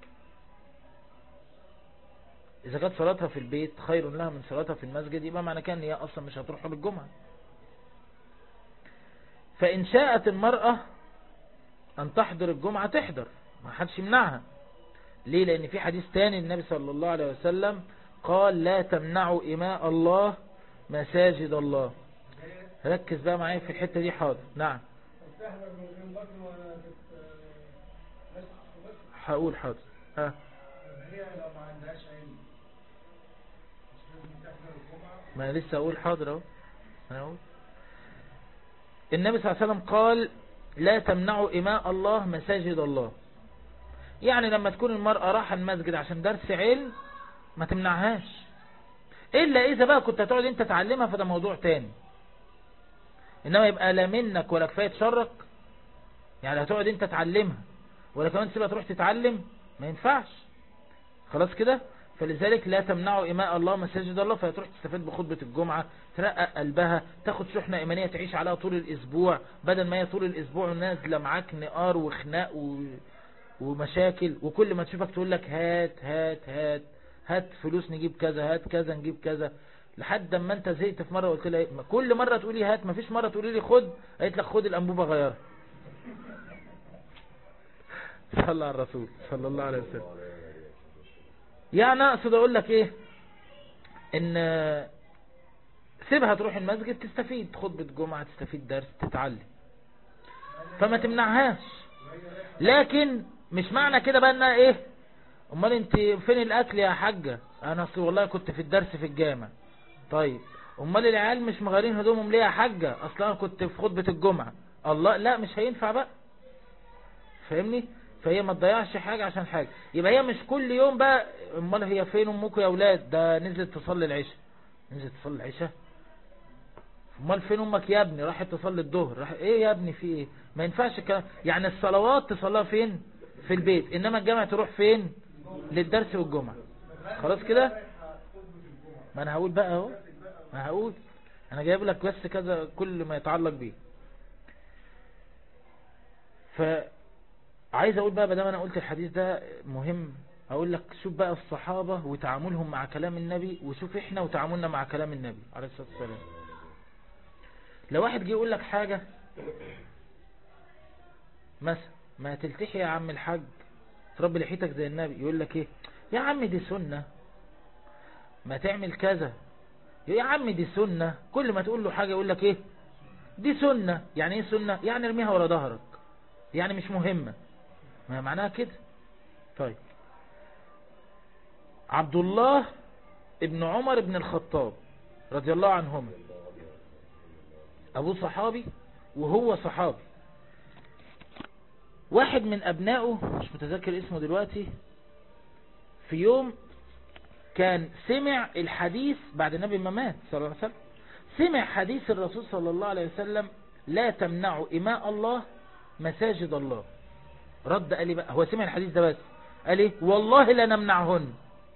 إذا كانت صلاتها في البيت خير لها من صلاتها في المسجد يبقى معنى كان هي أصلا مش هتروح بالجمعة فإن شاءت المرأة أن تحضر الجمعة تحضر ما حدش يمنعها ليه لأن في حديث تاني النبي صلى الله عليه وسلم قال لا تمنعوا إماء الله مساجد الله ركز بقى معايا في الحتة دي حاضر نعم تحضر من غير بطن ولا بت- بس بس هقول حاضر ها هي لو ما عندهاش علم مش لازم تحضر الجمعة ما أنا لسه أقول حاضر أهو أنا أقول النبي صلى الله عليه وسلم قال لا تمنعوا إماء الله مساجد الله يعني لما تكون المرأة راحة المسجد عشان درس علم ما تمنعهاش إلا إذا بقى كنت هتقعد أنت تعلمها فده موضوع تاني إنما يبقى لا منك ولا كفاية شرك يعني هتقعد أنت تعلمها ولا كمان تسيبها تروح تتعلم ما ينفعش خلاص كده فلذلك لا تمنعوا إماء الله مساجد الله فتروح تستفاد بخطبة الجمعة ترقق قلبها تاخد شحنة إيمانية تعيش عليها طول الأسبوع بدل ما هي طول الأسبوع نازلة معاك نقار وخناق و... ومشاكل وكل ما تشوفك تقول لك هات هات هات هات فلوس نجيب كذا هات كذا نجيب كذا لحد ما انت زهقت في مرة قلت لها إيه؟ ما كل مرة تقولي هات ما فيش مرة تقولي لي خد قالت لك خد الأنبوبة غيرها صلى على الرسول صلى الله عليه وسلم يعني اقصد اقول لك ايه ان سيبها تروح المسجد تستفيد خطبة جمعة تستفيد درس تتعلم فما تمنعهاش لكن مش معنى كده بقى انها ايه امال انت فين الاكل يا حاجة انا اصل والله كنت في الدرس في الجامع طيب امال العيال مش مغيرين هدومهم ليه يا حاجة اصل انا كنت في خطبة الجمعة الله لا مش هينفع بقى فاهمني فهي ما تضيعش حاجة عشان حاجة يبقى هي مش كل يوم بقى امال هي فين امكم يا اولاد ده نزلت تصلي العشاء نزلت تصلي العشاء امال فين امك يا ابني راحت تصلي الظهر راح ايه يا ابني في ايه ما ينفعش الكلام يعني الصلوات تصليها فين في البيت انما الجامع تروح فين للدرس والجمعة خلاص كده ما انا هقول بقى اهو ما هقول انا جايب لك بس كذا كل ما يتعلق بيه فعايز اقول بقى بدل انا قلت الحديث ده مهم اقول لك شوف بقى الصحابة وتعاملهم مع كلام النبي وشوف احنا وتعاملنا مع كلام النبي عليه الصلاة والسلام لو واحد جه يقول لك حاجة مثلا ما تلتحي يا عم الحاج تربي لحيتك زي النبي يقول لك ايه يا عم دي سنة ما تعمل كذا يا عم دي سنة كل ما تقول له حاجة يقول لك ايه دي سنة يعني ايه سنة يعني ارميها ورا ظهرك يعني مش مهمة ما معناها كده طيب عبد الله ابن عمر ابن الخطاب رضي الله عنهما ابوه صحابي وهو صحابي واحد من ابنائه مش متذكر اسمه دلوقتي في يوم كان سمع الحديث بعد النبي ما مات صلى الله عليه وسلم سمع حديث الرسول صلى الله عليه وسلم لا تمنعوا إماء الله مساجد الله رد قال لي بقى هو سمع الحديث ده بس قال لي والله لا نمنعهن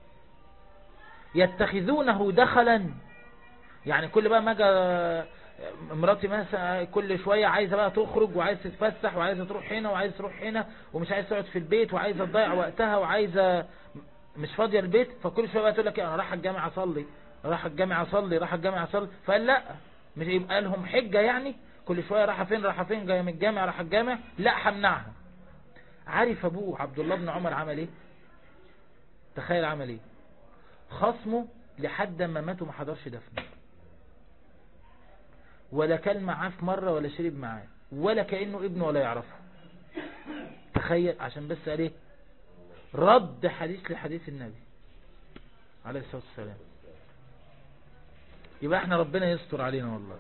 يتخذونه دخلا يعني كل بقى ما جا مراتي مثلا كل شوية عايزة بقى تخرج وعايزة تتفسح وعايزة تروح هنا وعايزة تروح هنا ومش عايزة تقعد في البيت وعايزة تضيع وقتها وعايزة مش فاضية البيت فكل شوية بقى تقول لك انا راح الجامع اصلي راح الجامع اصلي راح الجامع اصلي فقال لا مش يبقى لهم حجة يعني كل شوية راح فين راح فين جاي من الجامع راح الجامع لا همنعها عارف ابوه عبد الله بن عمر عمل ايه تخيل عمل ايه خصمه لحد ما ماتوا ما حضرش دفنه ولا كل معاه في مرة ولا شرب معاه ولا كأنه ابنه ولا يعرفه تخيل عشان بس قال ايه رد حديث لحديث النبي عليه الصلاة والسلام يبقى احنا ربنا يستر علينا والله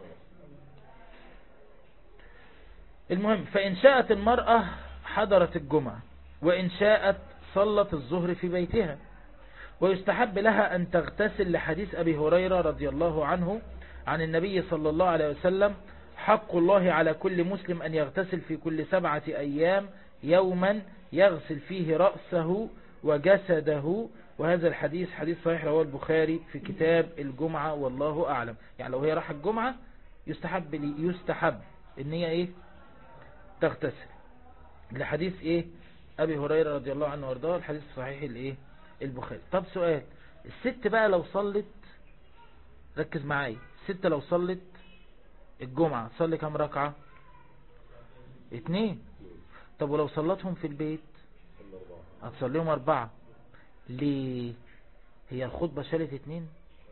المهم فإن شاءت المرأة حضرت الجمعة وإن شاءت صلت الظهر في بيتها ويستحب لها أن تغتسل لحديث أبي هريرة رضي الله عنه عن النبي صلى الله عليه وسلم حق الله على كل مسلم أن يغتسل في كل سبعة أيام يوما يغسل فيه رأسه وجسده وهذا الحديث حديث صحيح رواه البخاري في كتاب الجمعة والله أعلم يعني لو هي راح الجمعة يستحب لي يستحب ان هي ايه تغتسل لحديث ايه ابي هريرة رضي الله عنه وارضاه الحديث الصحيح الايه البخاري طب سؤال الست بقى لو صلت ركز معايا الست لو صلت الجمعة صلي كم ركعة اتنين طب ولو صلتهم في البيت هتصليهم اربعة ليه هي الخطبة شالت اتنين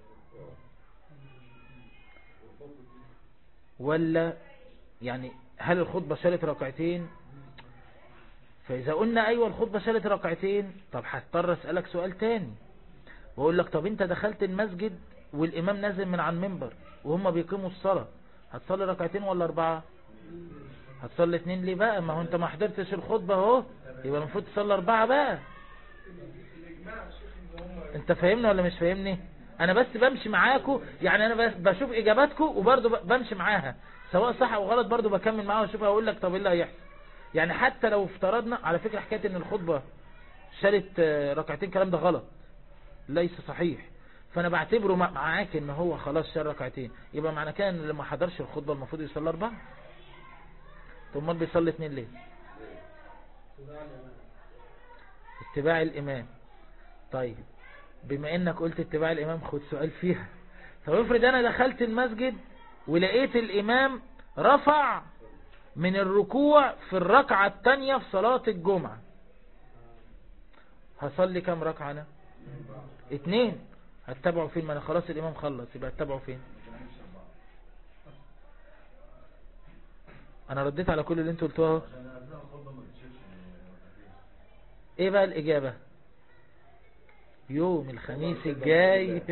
ولا يعني هل الخطبة شالت ركعتين فإذا قلنا أيوة الخطبة شالت ركعتين طب هضطر أسألك سؤال تاني وأقول لك طب أنت دخلت المسجد والإمام نازل من على المنبر وهم بيقيموا الصلاة هتصلي ركعتين ولا أربعة هتصلي اتنين ليه بقى ما هو أنت ما حضرتش الخطبة اهو يبقى المفروض تصلي أربعة بقى أنت فاهمني ولا مش فاهمني أنا بس بمشي معاكم يعني أنا بس بشوف إجاباتكم وبرضه بمشي معاها سواء صح او غلط برضو بكمل معاه واشوف هقول لك طب ايه اللي هيحصل يعني حتى لو افترضنا على فكرة حكاية ان الخطبة شالت ركعتين الكلام ده غلط ليس صحيح فانا بعتبره معاك ان هو خلاص شال ركعتين يبقى معنى كده ان لما حضرش الخطبة المفروض يصلي اربعة طب امال بيصلي اتنين ليه اتباع الامام طيب بما انك قلت اتباع الامام خد سؤال فيها طب افرض انا دخلت المسجد ولقيت الإمام رفع من الركوع في الركعة التانية في صلاة الجمعة هصلي كم ركعة أنا اتنين هتتبعوا فين ما أنا خلاص الإمام خلص يبقى هتتبعوا فين أنا رديت على كل اللي انتوا قلتوها ايه بقى الإجابة يوم الخميس الجاي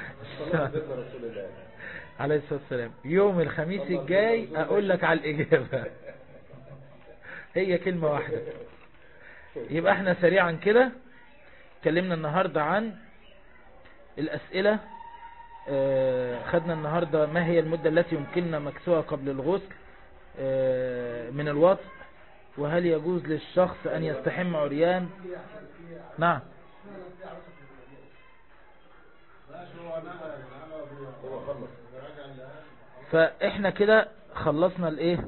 عليه الصلاة والسلام يوم الخميس الجاي اقول لك على الاجابة هي كلمة واحدة يبقى احنا سريعا كده اتكلمنا النهاردة عن الاسئلة اه خدنا النهاردة ما هي المدة التي يمكننا مكسوها قبل الغسل اه من الوطء وهل يجوز للشخص ان يستحم عريان نعم فاحنا كده خلصنا الايه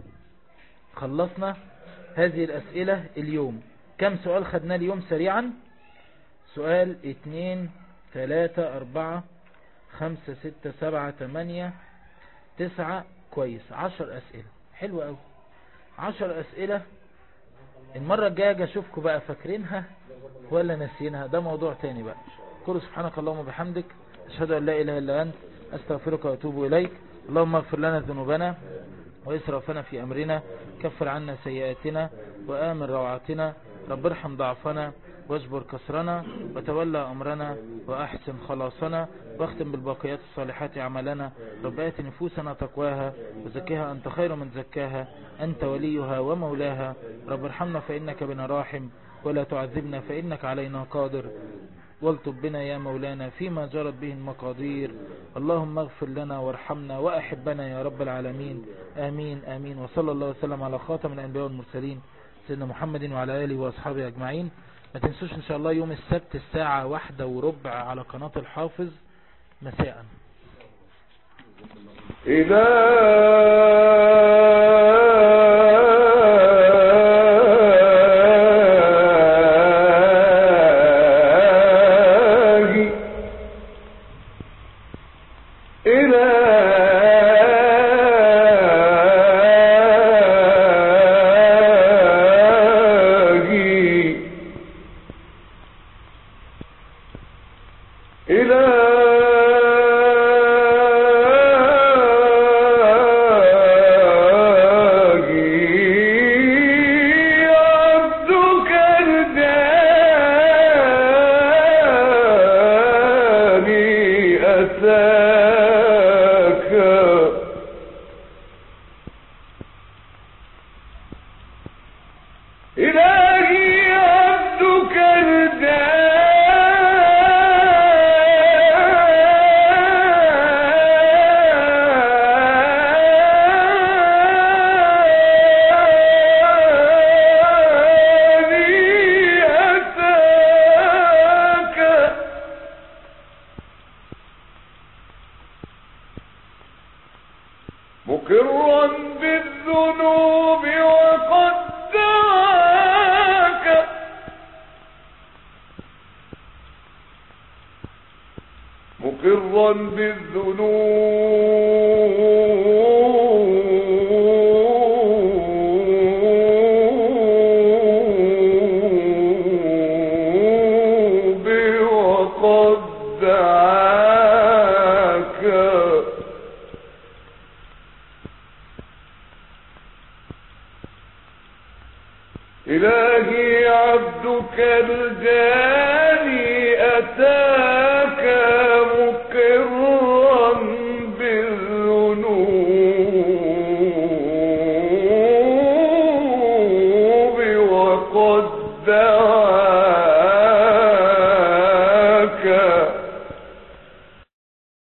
خلصنا هذه الاسئلة اليوم كم سؤال خدناه اليوم سريعا سؤال اتنين تلاتة اربعة خمسة ستة سبعة تمانية تسعة كويس عشر اسئلة حلوة اوي عشر اسئلة المرة الجاية اشوفكم بقى فاكرينها ولا ناسينها ده موضوع تاني بقى قل سبحانك اللهم وبحمدك اشهد ان لا اله الا انت استغفرك واتوب اليك اللهم اغفر لنا ذنوبنا وإسرافنا في أمرنا كفر عنا سيئاتنا وآمن روعاتنا رب ارحم ضعفنا واجبر كسرنا وتولى أمرنا وأحسن خلاصنا واختم بالباقيات الصالحات أعمالنا رب آت نفوسنا تقواها وزكها أنت خير من زكاها أنت وليها ومولاها رب ارحمنا فإنك بنا راحم ولا تعذبنا فإنك علينا قادر والطب بنا يا مولانا فيما جرت به المقادير اللهم اغفر لنا وارحمنا وأحبنا يا رب العالمين آمين آمين وصلى الله وسلم على خاتم الأنبياء والمرسلين سيدنا محمد وعلى آله وأصحابه أجمعين ما تنسوش إن شاء الله يوم السبت الساعة واحدة وربع على قناة الحافظ مساء إلهي عبدك الداني بالذنوب وقد دعاك مقرا بالذنوب وقد دعاك إلهي عبدك الجاني أتاك مقرا بالذنوب وقد دعاك